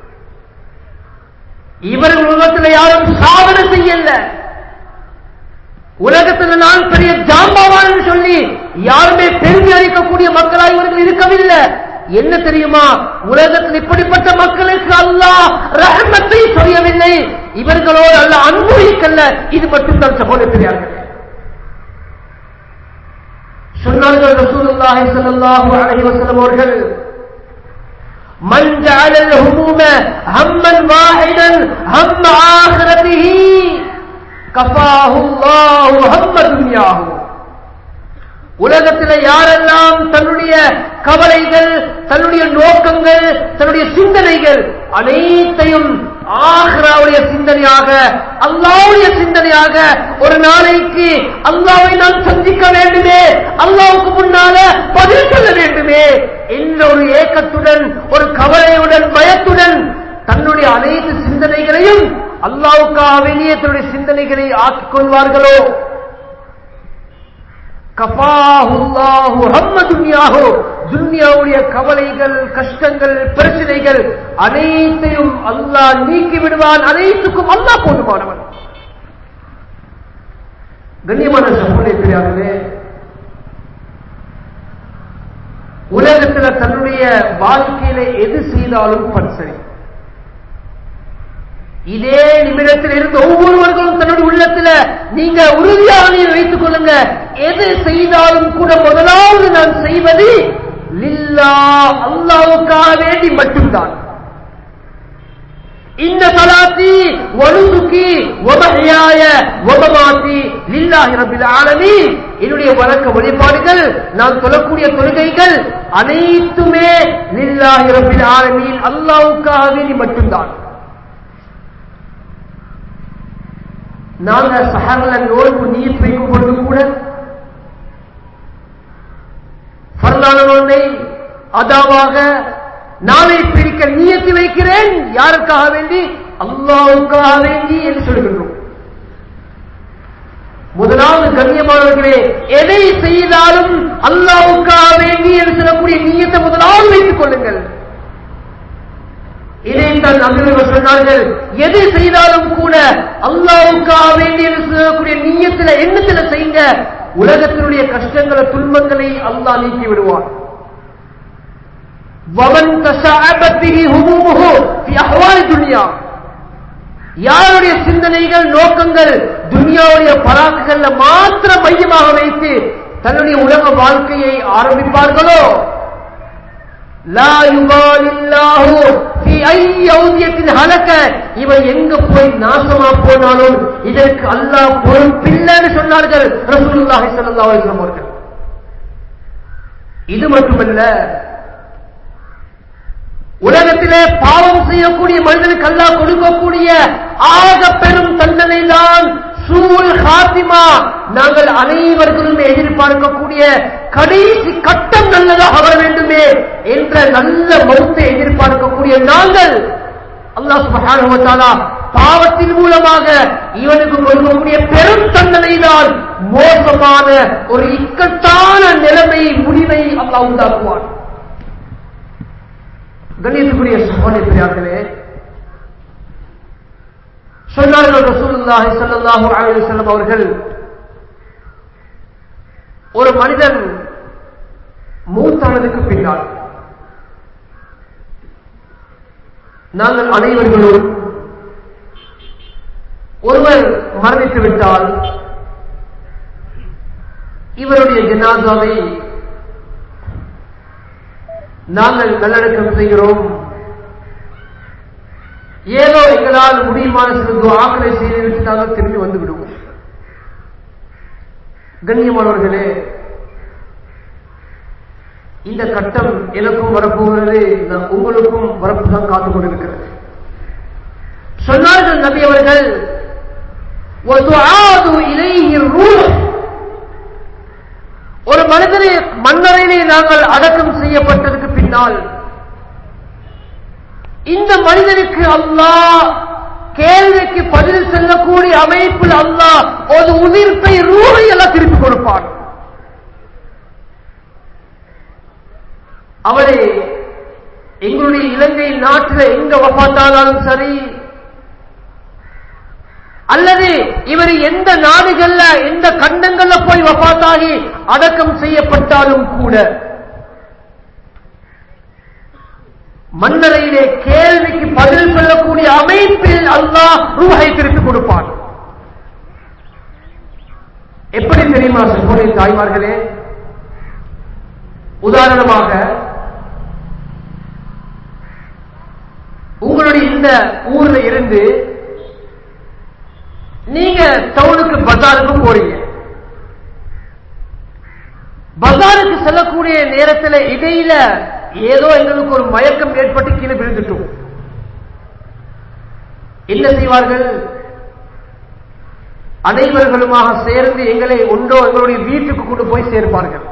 இவர்கள் உலகத்தில் யாரும் சாதனை செய்யல உலகத்தில் நான் பெரிய ஜாம்பவான் சொல்லி யாருமே பெருமை அளிக்கக்கூடிய மக்களாக இவர்கள் இருக்கவில்லை என்ன தெரியுமா உலகத்தில் இப்படிப்பட்ட மக்களுக்கு அல்லாஹ் ரஹமத்தை சொல்லவில்லை இவர்களோடு அல்ல அன்புரிக்கல்ல இது மட்டும்தான் சகோதரர்களே சொன்னார்கள் ரசூலுல்லாஹி ஸல்லல்லாஹு அலைஹி வஸல்லம் அவர்கள் من جعل الهموم هما واحدا هم آخرته كفاه الله هم دنياه உலகத்தில் யாரெல்லாம் தன்னுடைய கவலைகள் தன்னுடைய நோக்கங்கள் தன்னுடைய சிந்தனைகள் அனைத்தையும் ஆஹ்ராவுடைய சிந்தனையாக அல்லாவுடைய சிந்தனையாக ஒரு நாளைக்கு அல்லாவை நான் சந்திக்க வேண்டுமே அல்லாவுக்கு முன்னால பதில் சொல்ல வேண்டுமே என்ற ஒரு ஏக்கத்துடன் ஒரு கவலையுடன் பயத்துடன் தன்னுடைய அனைத்து சிந்தனைகளையும் அல்லாவுக்காக வெளியே தன்னுடைய சிந்தனைகளை ஆக்கிக் கொள்வார்களோ கபாஹுல்லாஹு ஹம்ம துன்யாஹு துன்யாவுடைய கவலைகள் கஷ்டங்கள் பிரச்சனைகள் அனைத்தையும் அல்லாஹ் நீக்கி விடுவான் அனைத்துக்கும் அல்லாஹ் போதுமானவன் கண்ணியமான சகோதரி பெரியார்களே உலகத்துல தன்னுடைய வாழ்க்கையில எது செய்தாலும் பண் சரி இதே நிமிடத்தில் இருந்து ஒவ்வொருவர்களும் தன்னுடைய உள்ளத்துல நீங்க உறுதியாக வைத்துக் கொள்ளுங்க எது செய்தாலும் கூட முதலாவது நான் செய்வது லில்லா அல்லாவுக்காக வேண்டி மட்டும்தான் இந்த சலாத்தி ஒழுசுக்கி ஒபகையாய ஒபமாத்தி லில்லாஹி ரபில் ஆலமி என்னுடைய வழக்க வழிபாடுகள் நான் சொல்லக்கூடிய தொழுகைகள் அனைத்துமே லில்லாஹி ரபில் ஆலமீன் அல்லாவுக்காக வேண்டி மட்டும்தான் நாங்க சஹர்ல நோன்பு நீர் வைக்கும் பொழுது கூட பரலான நோன்பை அதாவாக நாளை பிரிக்க நீயத்து வைக்கிறேன் யாருக்காக வேண்டி அல்லாவுக்காக வேண்டி என்று சொல்கின்றோம் முதலாவது கண்ணியமானவர்களே எதை செய்தாலும் அல்லாவுக்காக வேண்டி என்று சொல்லக்கூடிய நீயத்தை முதலாவது வைத்துக் கொள்ளுங்கள் இதைத்தான் அங்கிருவர் சொன்னார்கள் எது செய்தாலும் கூட அல்லாவுக்காக வேண்டி என்று சொல்லக்கூடிய நீயத்தில் எண்ணத்தில் செய்யுங்க உலகத்தினுடைய கஷ்டங்களை துன்பங்களை அல்லாஹ் நீக்கி விடுவான் وَمَنْ تَشَعَبَتْ بِهِ هُمُومُهُ فِي أَحْوَالِ الدُّنْيَا யாருடைய சிந்தனைகள் நோக்கங்கள் துனியாவுடைய பராக்குகள்ல மாத்திர மையமாக வைத்து தன்னுடைய உலக வாழ்க்கையை ஆரம்பிப்பார்களோ லா யுபாலில்லாஹு ஃபி ஐய ஔதியத்தின் ஹலக இவன் எங்க போய் நாசமா போனாலும் இதற்கு அல்லாஹ் பொறுப்பில்லைன்னு சொன்னார்கள் ரசூலுல்லாஹி ஸல்லல்லாஹு அலைஹி வஸல்லம் அவர்கள் இது மட்டுமல்ல உலகத்திலே பாவம் செய்யக்கூடிய மனிதனுக்கு அல்லாஹ் கொடுக்கக்கூடிய ஆக பெரும் தண்டனை தான் சூல் ஹாத்திமா நாங்கள் அனைவர்களும் எதிர்பார்க்கக்கூடிய கடைசி கட்டம் நல்லதாக வர வேண்டுமே என்ற நல்ல மௌத்தை எதிர்பார்க்கக்கூடிய நாங்கள் அல்லாஹ் சுப்ஹானஹு வ தஆலா பாவத்தின் மூலமாக இவனுக்கு கொடுக்கக்கூடிய பெரும் தண்டனை தான் மோசமான ஒரு இக்கட்டான நிலைமை முடிவை அல்லாஹ் உண்டாக்குவான் கண்ணியத்துக்குரிய சகோதரி பெரியார்களே சொன்னார்கள் ரசூலுல்லாஹி ஸல்லல்லாஹு அலைஹி வஸல்லம் அவர்கள் ஒரு மனிதன் மூத்தானதுக்கு பின்னால் நாங்கள் அனைவர்களும் ஒருவர் மரணித்து விட்டால் இவருடைய ஜனாதாவை நாங்கள் நல்லடக்கம் செய்கிறோம் ஏதோ எங்களால் முடியுமான சில துவாக்களை செய்துவிட்டு நாங்கள் திரும்பி வந்து விடுவோம் கண்ணியமானவர்களே இந்த கட்டம் எனக்கும் வரப்போகிறது நான் உங்களுக்கும் வரப்புதான் காத்துக் கொண்டிருக்கிறது சொன்னார்கள் நபி அவர்கள் மனிதனை மன்னரையிலே நாங்கள் அடக்கம் செய்யப்பட்டதுக்கு பின்னால் இந்த மனிதனுக்கு அல்லாஹ் கேள்விக்கு பதில் சொல்லக்கூடிய அமைப்பில் அல்லாஹ் ஒரு உதிர்ப்பை ரூபை எல்லாம் திருப்பி கொடுப்பான் அவளை எங்களுடைய இலங்கை நாட்டில் எங்க வப்பாத்தாலும் சரி அல்லது இவர் எந்த நாடுகள்ல எந்த கண்டங்கள்ல போய் வப்பாத்தாகி அடக்கம் செய்யப்பட்டாலும் கூட மன்னரையிலே கேள்விக்கு பதில் சொல்லக்கூடிய அமைப்பில் அல்லாஹ் ரூஹை திருப்பி கொடுப்பான் எப்படி தெரியுமா சகோதரி தாய்மார்களே உதாரணமாக உங்களுடைய இந்த ஊர்ல இருந்து நீங்க டவுனுக்கு பஜாருக்கு போறீங்க பஜாருக்கு செல்லக்கூடிய நேரத்தில் இடையில ஏதோ எங்களுக்கு ஒரு மயக்கம் ஏற்பட்டு கீழே விழுந்துட்டோம் என்ன செய்வார்கள் அனைவர்களுமாக சேர்ந்து எங்களை ஒன்றோ எங்களுடைய வீட்டுக்கு கொண்டு போய் சேர்ப்பார்கள்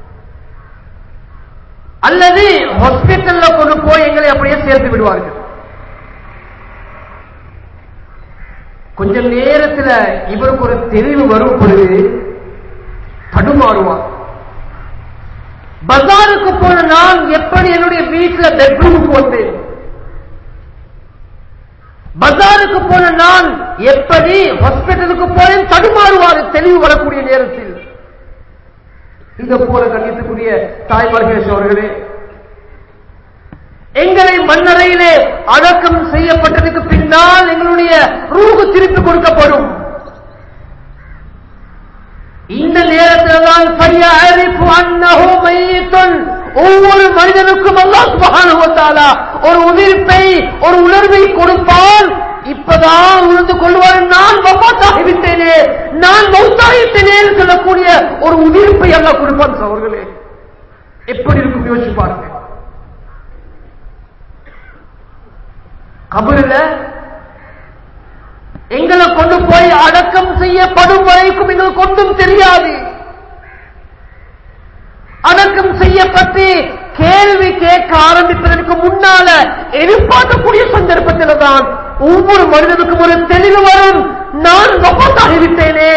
அல்லது ஹாஸ்பிட்டல்ல கொண்டு போய் எங்களை அப்படியே சேர்த்து விடுவார்கள் கொஞ்ச நேரத்தில் இவருக்கு ஒரு தெளிவு வரும் பொழுது தடுமாறுவார் பஜாருக்கு போன நான் எப்படி என்னுடைய வீட்டில் பெட்ரூமுக்கு வந்தேன் பஜாருக்கு போன நான் எப்படி ஹாஸ்பிட்டலுக்கு போனேன் தடுமாறுவார் தெளிவு வரக்கூடிய நேரத்தில் இத போல கண்டித்துக்குரிய தாய்மார்கள் அவர்களே எங்களை மண்ணறையிலே அடக்கம் செய்யப்பட்டதுக்கு பின்னால் எங்களுடைய ரூகு திருப்பி கொடுக்கப்படும் இந்த நேரத்தில் தான் சரியா அறிப்பு அன்னஹோ மையத்தன் ஒவ்வொரு மனிதனுக்கும் அல்லாஹ் சுபஹானஹு வ தஆலா ஒரு உயிர்ப்பை ஒரு உணர்வை கொடுப்பான் இப்பதான் உணர்ந்து கொள்வார் நான் வபாத்தாகி விட்டேனே நான் மௌத்தாகிட்டேனே என்று சொல்லக்கூடிய ஒரு உயிர்ப்பை அல்லாஹ் கொடுப்பான் அவர்களே எப்படி இருக்கும் யோசிச்சு பாருங்க கபரில் எங்களை கொண்டு போய் அடக்கம் செய்யப்படும் வரைக்கும் எங்களுக்கு ஒன்றும் தெரியாது அடக்கம் செய்யப்பட்டு கேள்வி கேட்க ஆரம்பிப்பதற்கு முன்னால எதிர்பார்க்கக்கூடிய சந்தர்ப்பத்தில் தான் ஒவ்வொரு மனிதனுக்கும் ஒரு தெளிவு வரும் நான் வபாத்தாகிவிட்டேனே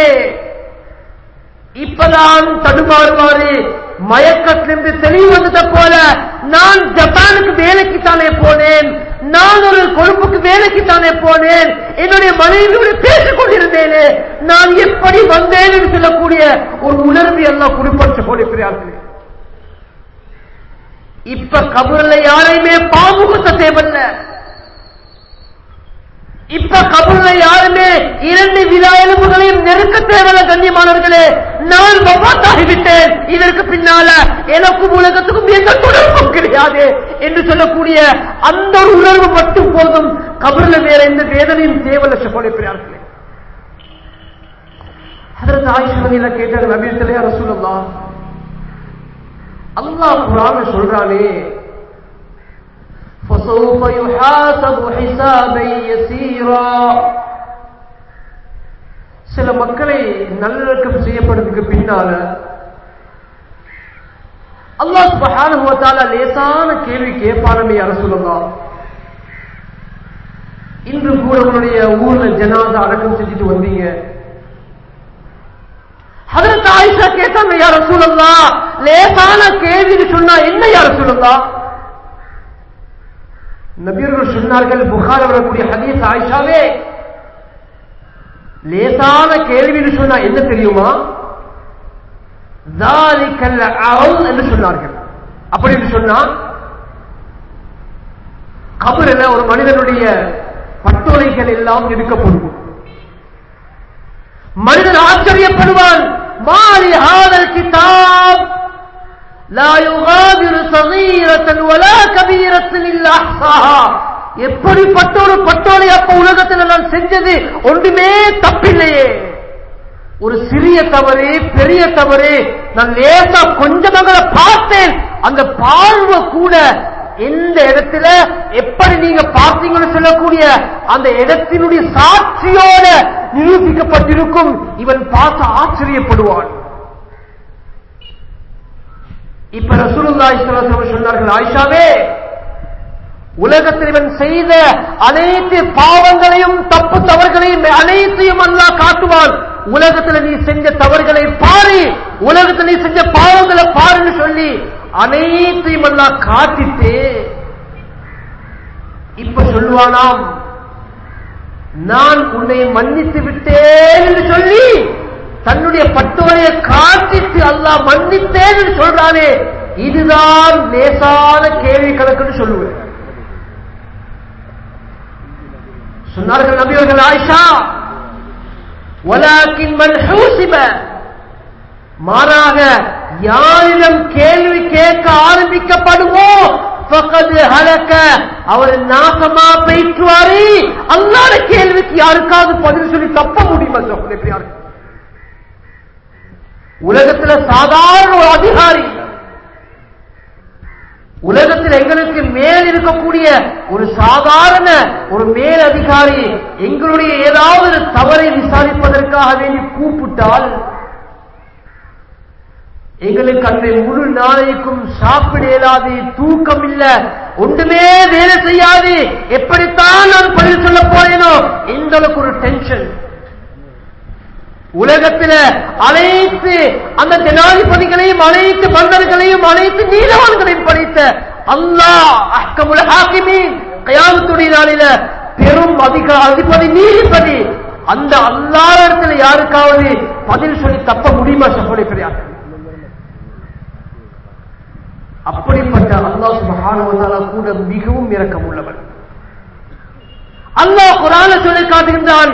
இப்பதான் தடுமாறுவாரு மயக்கத்திலிருந்து தெளிவு வந்தத போல நான் ஜப்பானுக்கு வேலைக்கு தானே போனேன் நான் ஒரு கொழுப்புக்கு வேலைக்கு தானே போனேன் என்னுடைய மனைவியோடு பேசிக் கொண்டிருந்தேனே நான் எப்படி வந்தேன் என்று சொல்லக்கூடிய ஒரு உணர்வு எல்லாம் குறிப்பிட்டு கொடுக்கிறார்கள் இப்ப கபூர்ல யாரையுமே பாம்பு குத்த தேவையில்ல இப்ப கபூர்ல யாருமே இரண்டு விழா எலும்புகளையும் நெருக்க தேவையில்ல கண்ணியமானவர்களே நான் வபாத்தாகிவிட்டேன் இதற்கு பின்னால எனக்கும் உலகத்துக்கும் எந்த தொடர்பும் கிடையாது என்று சொல்லக்கூடிய அந்த ஒரு உணர்வு மட்டும் போதும் கபூர்ல வேற எந்த வேதனையும் தேவையில்ல சொல்லிப்பிறார்களே அதற்கு ஆயுஷ்மதியில கேட்டாங்க நபீரத்திலே அரசுல்லா அல்லாஹ் குரான் சொல்றானே فسوف يحاسب حسابا يسيرا சில மக்களை நல்லடக்கம் செய்யப்படுறதுக்கு பின்னால அல்லாஹ் சுபஹானஹு வ தஆலா லேசான கேள்வி கேட்பானமே அரசுலா இன்று கூட உங்களுடைய ஊர்ல ஜனாதா அடக்கம் செஞ்சுட்டு வந்தீங்க ஹதரத் ஆயிஷா கேட்டாங்க யார சூழல்லா லேசான கேள்வின்னு சொன்னா என்ன யார சூழல்லா நபியர்கள் சொன்னார்கள் புகார் வரக்கூடிய ஹதீஸ் ஆயிஷாவே லேசான கேள்வின்னு சொன்னா என்ன தெரியுமா தாலிக்கல் அவுல் என்று சொன்னார்கள் அப்படி என்று சொன்னா கபரில் ஒரு மனிதனுடைய பட்டோலைகள் எல்லாம் எடுக்கப்படும் மனிதன் ஆச்சரியப்படுவான் மாறி ஆதல் கிதாப் لا يغادر صغيرة ولا كبيرة إلا أحصاها எப்படிப்பட்ட ஒரு பட்டோலை அப்ப உலகத்தில் நான் செஞ்சது ஒன்றுமே தப்பில்லையே ஒரு சிறிய தவறு பெரிய தவறு நான் லேசா கொஞ்சமாக பார்த்தேன் அந்த பார்வை கூட எந்த இடத்துல எப்படி நீங்க பார்த்தீங்கன்னு சொல்லக்கூடிய அந்த இடத்தினுடைய சாட்சியோட நிரூபிக்கப்பட்டிருக்கும் இவன் பார்த்து ஆச்சரியப்படுவான் இப்ப ரசூலுல்லாஹி ஸல்லல்லாஹு அலைஹி வஸல்லம் சொன்னார்கள் ஆயிஷாவே உலகத்தில் இவன் செய்த அனைத்து பாவங்களையும் தப்பு தவறுகளையும் அனைத்தையும் அல்லாஹ் காட்டுவான் உலகத்துல நீ செஞ்ச தவறுகளை பாரு உலகத்துல நீ செஞ்ச பாவங்களை பாருன்னு சொல்லி அனைத்தையும் அல்லாஹ் காட்டிட்டு இப்ப சொல்லுவானாம் நான் உன்னை மன்னித்து விட்டேன் என்று சொல்லி தன்னுடைய பட்டுவரையை காட்டிட்டு அல்லாஹ் மன்னித்தேன் என்று சொல்றானே இதுதான் லேசான கேள்வி கணக்குன்னு சொல்லுவேன் சொன்னார்கள் நபியவர்கள் ஆயிஷா வலாக்கின் மன் ஹூசிப மாறாக யாரிடம் கேள்வி கேட்க ஆரம்பிக்கப்படுமோ பக்கத்து ஹலக்க அவர் நாசமா பெய்ற்றுவாரு அல்லாத கேள்விக்கு யாருக்காவது பதில் சொல்லி தப்ப முடியுமா சகோதரி உலகத்துல சாதாரண ஒரு அதிகாரி உலகத்தில் எங்களுக்கு மேல் இருக்கக்கூடிய ஒரு சாதாரண ஒரு மேல் அதிகாரி எங்களுடைய ஏதாவது தவறை விசாரிப்பதற்காக வேண்டி கூப்பிட்டால் எங்களுக்கு அன்றை முழு நாளைக்கும் சாப்பிட இயலாது தூக்கம் இல்ல ஒன்றுமே வேலை செய்யாது எப்படித்தான் நான் பதில் சொல்ல போறேனோ இந்த அளவுக்கு ஒரு டென்ஷன் உலகத்தில அனைத்து அந்த ஜனாதிபதிகளையும் அனைத்து மன்னர்களையும் அனைத்து நீதவான்களையும் படைத்த அல்லாஹ் அஹ்கமுல் ஹாக்கிமீன் கயாமத்துடைய நாளில பெரும் அதிக அதிபதி நீதிபதி அந்த அல்லாத இடத்துல யாருக்காவது பதில் சொல்லி தப்ப முடியுமா சகோதரி பெரியார் அப்படிப்பட்ட அல்லாஹ் சுபஹானுவதால கூட மிகவும் இரக்கம் உள்ளவன் அல்லாஹ் குரான சொல்லி காட்டுகின்றான்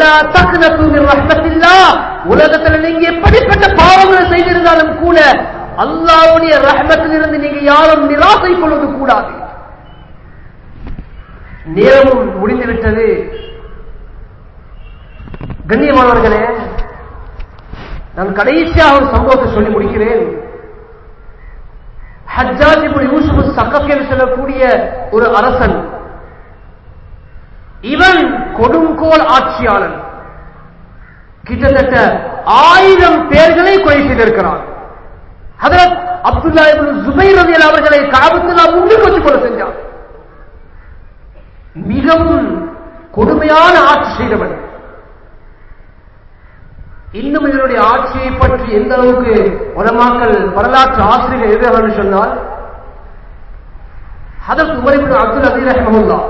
உலகத்தில் நீங்க எப்படிப்பட்ட பாவங்களை செய்திருந்தாலும் கூட அல்லாவுடைய ரஹமத்திலிருந்து நீங்க யாரும் நிராசை கொள்வது கூடாது நேரமும் முடிந்துவிட்டது கண்ணியமானவர்களே நான் கடைசியாக ஒரு சம்பவத்தை சொல்லி முடிக்கிறேன் ஹஜ்ஜாஜ் யூசுப் சக்கப் என்று சொல்லக்கூடிய ஒரு அரசன் இவன் கொடுங்கோல் ஆட்சியாளன் கிட்டத்தட்ட ஆயிரம் பேர்களை கொலை செய்திருக்கிறான் ஹதரத் அப்துல்லா ஜுபைர் ரதியல் அவர்களை காபத்துல்லா முன்னுக்கு வச்சு கொலை செஞ்சான் மிகவும் கொடுமையான ஆட்சி செய்தவன் இன்னும் இதனுடைய ஆட்சியை பற்றி எந்த அளவுக்கு உலமாக்கள் வரலாற்று ஆசிரியர் எழுதுகிறார்கள் சொன்னால் ஹதரத் உமரிபின் அப்துல் அசீர் ரஹமுல்லா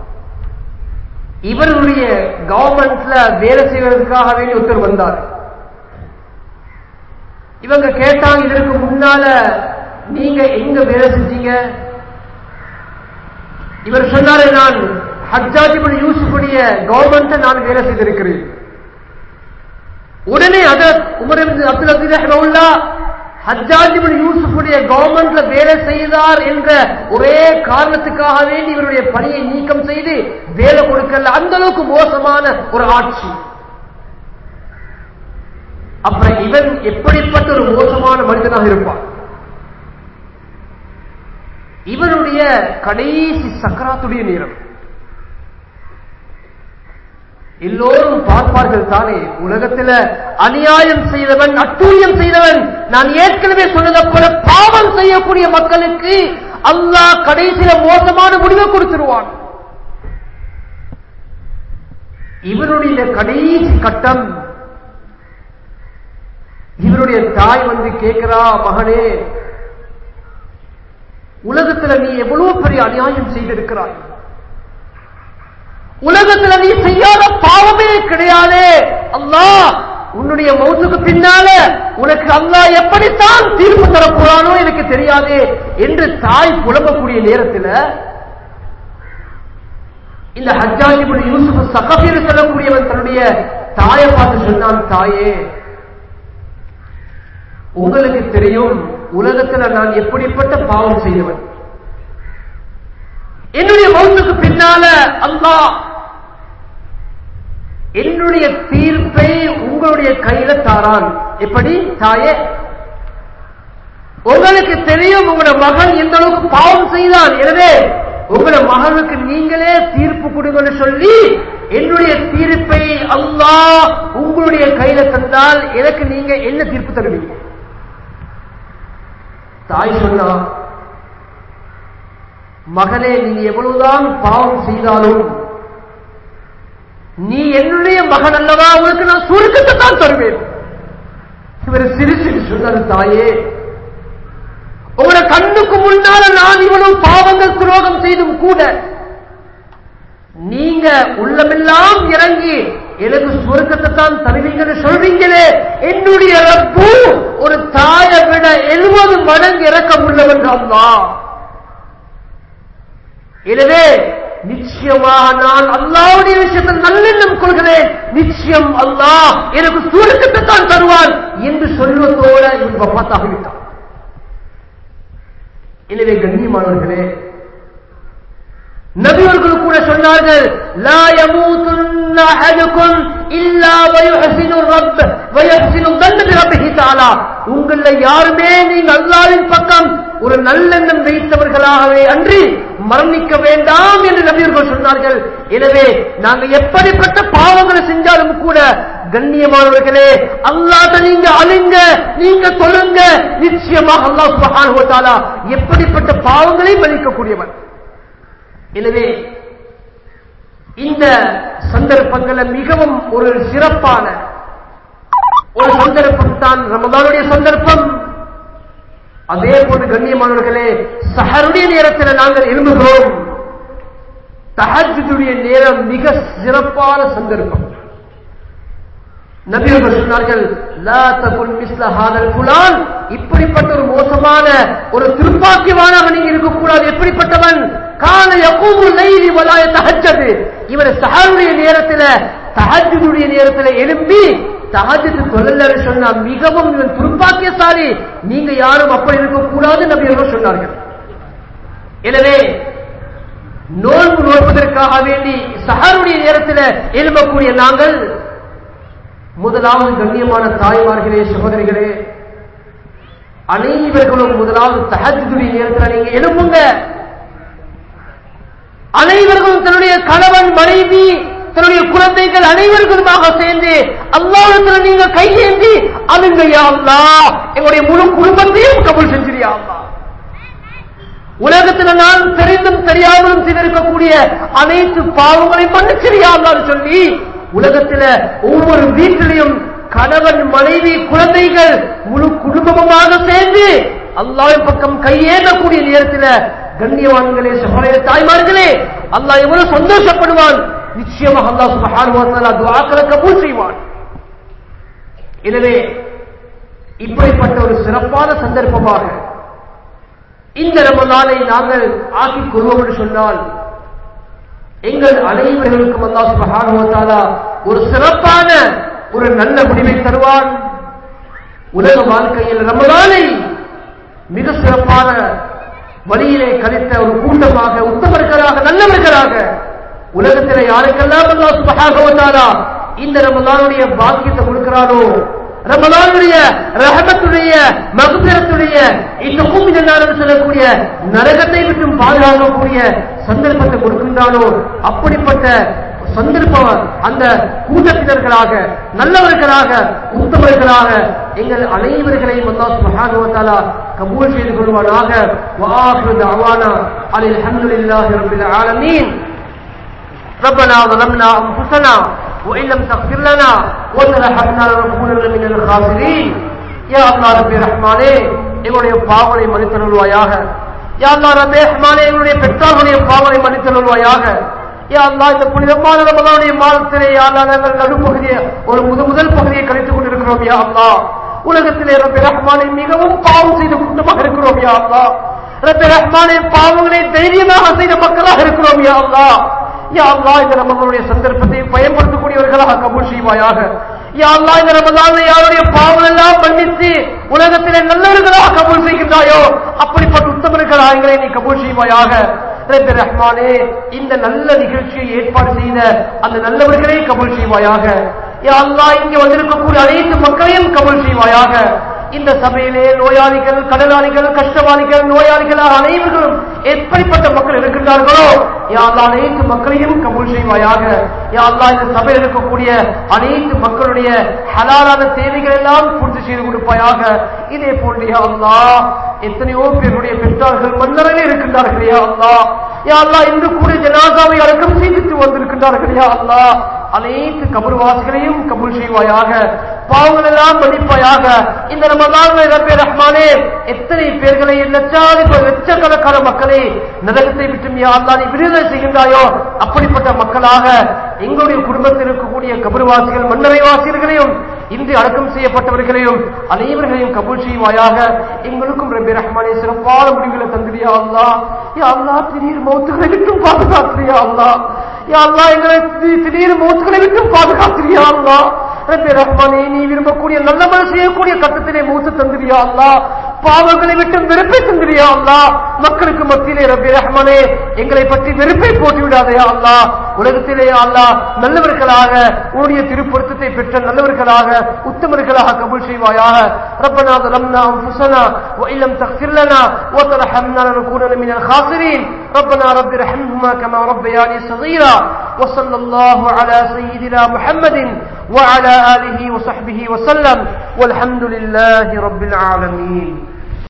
இவருடைய கவர்மெண்ட்ல வேலை செய்வதற்காக வேண்டி ஒருத்தர் வந்தார் இவங்க கேட்டாங்க இதற்கு முன்னால நீங்க எங்க வேலை செஞ்சீங்க இவர் சொன்னாரு நான் ஹஜ்ஜாஜிபுல் யூசுஃபுடைய கவர்மெண்ட்டை நான் வேலை செய்திருக்கிறேன் உடனே அதர் உமர் அப்துல் அசீர் ரஹ்மவுல்லா ஹஜ்ஜாஜிபுல் யூசுஃபுடைய கவர்மெண்ட்ல வேலை செய்தார் என்ற ஒரே காரணத்துக்காக வேண்டி இவருடைய பணியை நீக்கம் செய்து வேலை கொடுக்கல அந்த அளவுக்கு மோசமான ஒரு ஆட்சி அப்புறம் இவன் எப்படிப்பட்ட ஒரு மோசமான மனிதனாக இருப்பான் இவனுடைய கடைசி சக்கராத்துடைய நேரம் எல்லோரும் பார்ப்பார்கள் தானே உலகத்தில் அநியாயம் செய்தவன் அட்டூழியம் செய்தவன் நான் ஏற்கனவே சொன்னதை போல பாவம் செய்யக்கூடிய மக்களுக்கு அல்லாஹ் கடைசியில மோசமான முடிவை கொடுத்துருவான் இவருடைய கடைசி கட்டம் இவருடைய தாய் வந்து கேட்கிறா மகனே உலகத்துல நீ எவ்வளவு பெரிய அநியாயம் செய்திருக்கிறாய் உலகத்துல நீ செய்யாத பாவமே கிடையாது அல்லாஹ் உன்னுடைய மௌத்துக்கு பின்னால உனக்கு அல்லாஹ் எப்படித்தான் தீர்ப்பு தரப்போறானோ எனக்கு தெரியாது என்று தாய் புலம்பக்கூடிய நேரத்தில் இந்த ஹஜ்ஜாஜிபுல் யூசுப் சகபீர் சொல்லக்கூடியவன் தன்னுடைய தாயை பார்த்து சொன்னான் தாயே உங்களுக்கு தெரியும் உலகத்துல நான் எப்படிப்பட்ட பாவம் செய்தவன் என்னுடைய மௌத்துக்கு பின்னால அல்லாஹ் என்னுடைய தீர்ப்பை உங்களுடைய கையில தாரான் எப்படி தாயே உங்களுக்கு தெரியும் உங்களோட மகன் எந்த அளவுக்கு பாவம் செய்தான் எனவே உங்களோட மகனுக்கு நீங்களே தீர்ப்பு கொடுங்கன்னு சொல்லி என்னுடைய தீர்ப்பை அல்லாஹ் உங்களுடைய கையில தந்தால் எனக்கு நீங்க என்ன தீர்ப்பு தருவீங்க தாய் சொன்னா மகனே நீ எவ்வளவுதான் பாவம் செய்தாலும் நீ என்னுடைய மகன் அல்லவா உனக்கு நான் சுருக்கத்தை தான் தருவேன் இவர் சிரிச்சு சொன்னார் தாயே உங்களோட கண்ணுக்கு முன்னால நான் இவ்வளவு பாவங்கள் துரோகம் செய்தும் கூட நீங்க உள்ளமெல்லாம் இறங்கி எனக்கு சுருக்கத்தை தான் தருவீங்கன்னு சொல்றீங்களே என்னுடைய ரப்பு ஒரு தாயை விட எழுபது மடங்கு இறக்கம் உள்ளவன் தான் எனவே நிச்சயமாக நான் அல்லாவுடைய விஷயத்தில் நல்லெண்ணம் கொள்கிறேன் நிச்சயம் அல்லாஹ் எனக்கு சுருக்கத்தை தான் தருவான் என்று சொல்வதோட இவன் வப்பாத்தாகிவிட்டான் எனவே கண்ணியமானவர்களே நபியவர்கள் கூட சொன்னார்கள் லா யமூதுன்ன அஹதுக்கும் இல்லா வயுஹ்சினு ரப் வயுஹ்சினு தன்ன பிரபிஹி தஆலா உங்கள யாருமே நீங்க அல்லாஹ்வின் பக்கம் ஒரு நல்லெண்ணம் வைத்தவர்களாகவே அன்றி மரணிக்க வேண்டாம் என்று நபியர்கள் சொன்னார்கள் எனவே நாங்க எப்படிப்பட்ட பாவங்களை செஞ்சாலும் கூட கண்ணியமானவர்களே அல்லாத நீங்க அழுங்க நீங்க தொழுங்க நிச்சயமாக அல்லாஹ் சுப்ஹானஹு வ தஆலா எப்படிப்பட்ட பாவங்களை மன்னிக்கக்கூடியவன் எனவே இந்த சந்தர்ப்பங்களை மிகவும் ஒரு சிறப்பான ஒரு சந்தர்ப்பம் தான் ரமதானுடைய சந்தர்ப்பம் அதே போன்று கண்ணியமானவர்களே சஹருடைய நேரத்தில் நாங்கள் எழும்புகிறோம் தஹஜுடைய நேரம் மிக சிறப்பான சந்தர்ப்பம் நபியர்கள் சொன்னார்கள் லா தகுல் மிஸ்ல ஹாதல் புலான் இப்படிப்பட்ட ஒரு மோசமான ஒரு துர்ப்பாக்கியவானாக நீங்க இருக்கக்கூடாது எப்படிப்பட்டவன் கால யகூமு லைலி வலாய தஹஜ்ஜது இவர் சஹருடைய நேரத்தில் தஹஜ்ஜுடைய நேரத்தில் எழும்பி தஹஜ்ஜு தொழலன்னு சொன்னா மிகவும் இவன் துர்ப்பாக்கியசாலி நீங்க யாரும் அப்படி இருக்கக்கூடாது நபியர்கள் சொன்னார்கள் எனவே நோன்பு நோற்பதற்காக வேண்டி சஹருடைய நேரத்தில் எழும்பக்கூடிய நாங்கள் முதலாவது கண்ணியமான தாய்மார்களே சகோதரிகளே அனைவர்களும் முதலாவது தஹஜுடைய நேரத்தில் நீங்க எழுப்புங்க அனைவர்களும் தன்னுடைய கணவன் மனைவி தன்னுடைய குழந்தைகள் அனைவர்களுமாக சேர்ந்து அல்லாஹத்தில் நீங்க கையேந்தி அழுங்க யா அல்லாஹ் எங்களுடைய முழு குடும்பத்தையும் கபூல் செஞ்சிரியா அல்லாஹ் உலகத்தில் நான் தெரிந்தும் தெரியாமலும் செய்திருக்கக்கூடிய அனைத்து பாவங்களையும் மன்னிச்சிரியா அல்லான்னு சொல்லி உலகத்துல ஒவ்வொரு வீட்டிலையும் கணவன் மனைவி குழந்தைகள் முழு குடும்பமாக சேர்ந்து அல்லாவின் பக்கம் கையேறக்கூடிய நேரத்தில் கண்ணியவான்களே சகோதர தாய்மார்களே அல்லாஹ் எவ்வளவு சந்தோஷப்படுவான் நிச்சயமாக அல்லாஹ் சுபஹானுவத்தாலா துஆக்களை கபூல் செய்வான் எனவே இப்படிப்பட்ட ஒரு சிறப்பான சந்தர்ப்பமாக இந்த ரமலானை நாங்கள் ஆக்கிக் கொள்வோம் என்று சொன்னால் எங்கள் அனைவர்களுக்கும் அல்லா சுபஹானுவத்தாலா ஒரு சிறப்பான ஒரு நல்ல முடிவை தருவான் உலக வாழ்க்கையில் ரமலானை மிக சிறப்பான வழியிலே கழித்த ஒரு கூட்டமாக உத்தமர்களாக நல்லவர்களாக உலகத்தில் யாருக்கெல்லாம் அல்லா சுபஹானுவத்தாலா இந்த ரமலானுடைய பாக்கியத்தை கொடுக்கிறானோ ரமலானுடைய ரஹமத்துடைய மகுபிரத்துடைய இந்த கூமிதான் சொல்லக்கூடிய நரகத்தை விட்டும் பாதுகாக்கக்கூடிய சந்தர்ப்பத்தை கொடுக்கின்றானோ அப்படிப்பட்ட சந்தர்ப்பம் அந்த கூட்டத்தினர்களாக நல்லவர்களாக உத்தமர்களாக எங்கள் அனைவர்களையும் அல்லாஹ் சுப்ஹானஹு வ தஆலா கபூல் செய்து கொள்வானாக வஆஹிரு தஅவானா அனில் ஹம்துலில்லாஹி ரப்பில் ஆலமீன் ربنا ظلمنا أنفسنا وإن لم تغفر لنا وترحمنا لنكونن من الخاسرين يا الله ربي رحمانே எங்களுடைய பாவனை மன்னித்தருள்வாயாக யா அல்லாஹ் ரப்பே ரஹ்மானே எங்களுடைய பெற்றோர்களுடைய பாவனை மன்னித்தருள்வாயாக யா அல்லாஹ் இந்த புனிதமான ரமலானுடைய மாதத்திலே யா அல்லாஹ் நாங்கள் நடுப்பகுதியை ஒரு முத முதல் பகுதியை கழித்துக் கொண்டிருக்கிறோம் யா அல்லாஹ் உலகத்திலே ரப்பே ரஹ்மானே மிகவும் பாவம் செய்த கூட்டமாக இருக்கிறோம் யா அல்லாஹ் ரப்பே ரஹ்மானே பாவங்களை தைரியமாக செய்த மக்களாக இருக்கிறோம் யா அல்லாஹ் யா அல்லா இந்த ரமலானுடைய சந்தர்ப்பத்தை பயன்படுத்தக்கூடியவர்களாக கபூல் செய்வாயாக யா அல்லா இந்த ரமலானை யாருடைய பாவம் எல்லாம் மன்னித்து உலகத்திலே நல்லவர்களாக கபூல் செய்கின்றாயோ அப்படிப்பட்ட உத்தமர்களாக எங்களை நீ கபூல் செய்வாயாக ரப்பி ரஹ்மானே இந்த நல்ல நிகழ்ச்சியை ஏற்பாடு செய்த அந்த நல்லவர்களே கபூல் செய்வாயாக யா அல்லா இங்கே வந்திருக்கக்கூடிய அனைத்து மக்களையும் கபூல் செய்வாயாக இந்த சபையிலே நோயாளிகள் கடனாளிகள் கஷ்டவாளிகள் நோயாளிகளாக அனைவர்களும் எப்படிப்பட்ட மக்கள் இருக்கின்றார்களோ யாழ்லா அனைத்து மக்களையும் கபூல் செய்வாயாக யாழ்லா இந்த சபையில் இருக்கக்கூடிய அனைத்து மக்களுடைய ஹலாலான தேவைகள் எல்லாம் பூர்த்தி செய்து கொடுப்பாயாக இதே போன்று அல்லா எத்தனையோ பேருடைய பெற்றார்கள் மன்னரவே இருக்கின்றார்கள் யா அல்லா யா அல்லா இன்று கூட ஜனாசாவை அடக்கம் செய்துட்டு வந்திருக்கின்றார்கள் யா அல்லா அனைத்து கபர்வாசிகளையும் கபூல் செய்வாயாக பாவங்கள் எல்லாம் மன்னிப்பாயாக இந்த ரமதான் ரப்பே ரஹ்மானே எத்தனை பேர்களை லட்சாதி லட்சக்கணக்கான மக்களை நரகத்தை விட்டு யா அல்லா நீ விடுதலை செய்கின்றாயோ அப்படிப்பட்ட மக்களாக எங்களுடைய குடும்பத்தில் இருக்கக்கூடிய கபர்வாசிகள் மன்னரை வாசிகளையும் இன்று அடக்கம் செய்யப்பட்டவர்களையும் அனைவர்களையும் கபூல் செய்வாயாக எங்களுக்கும் ரபி ரஹ்மானே சிறப்பான முடிவுகளை தந்திரியா அல்லா யா அல்லா திடீர் மௌத்துகளை விட்டும் பாதுகாத்திரியா அல்லா யா அல்லா எங்களை தி- திடீர் மௌத்துகளை விட்டும் பாதுகாத்திரியா அல்லா ரபி ரஹ்மானே நீ விரும்பக்கூடிய நல்லமல் செய்யக்கூடிய கட்டத்திலே மூத்து தந்திரியா அல்லா பாவங்களை விட்டு வெறுப்பை தந்திரியா அல்லா மக்களுக்கு மத்தியிலே ரபி ரஹ்மானே எங்களை பற்றி வெறுப்பை போட்டு விடாதயா அல்லா உலகத்திலே அல்லா நல்லவர்களாக உன்னுடைய திருப்பொருத்தத்தை பெற்ற நல்லவர்களாக உத்தமர்களாக கபூல் செய்வாயாக ربنا ظلمنا انفسنا وان لم تغفر لنا وترحمنا لنكونن من الخاسرين ربنا رب ارحمهما كما ربياني صغيرا وصلى الله على سيدنا محمد وعلى اله وصحبه وسلم والحمد لله رب العالمين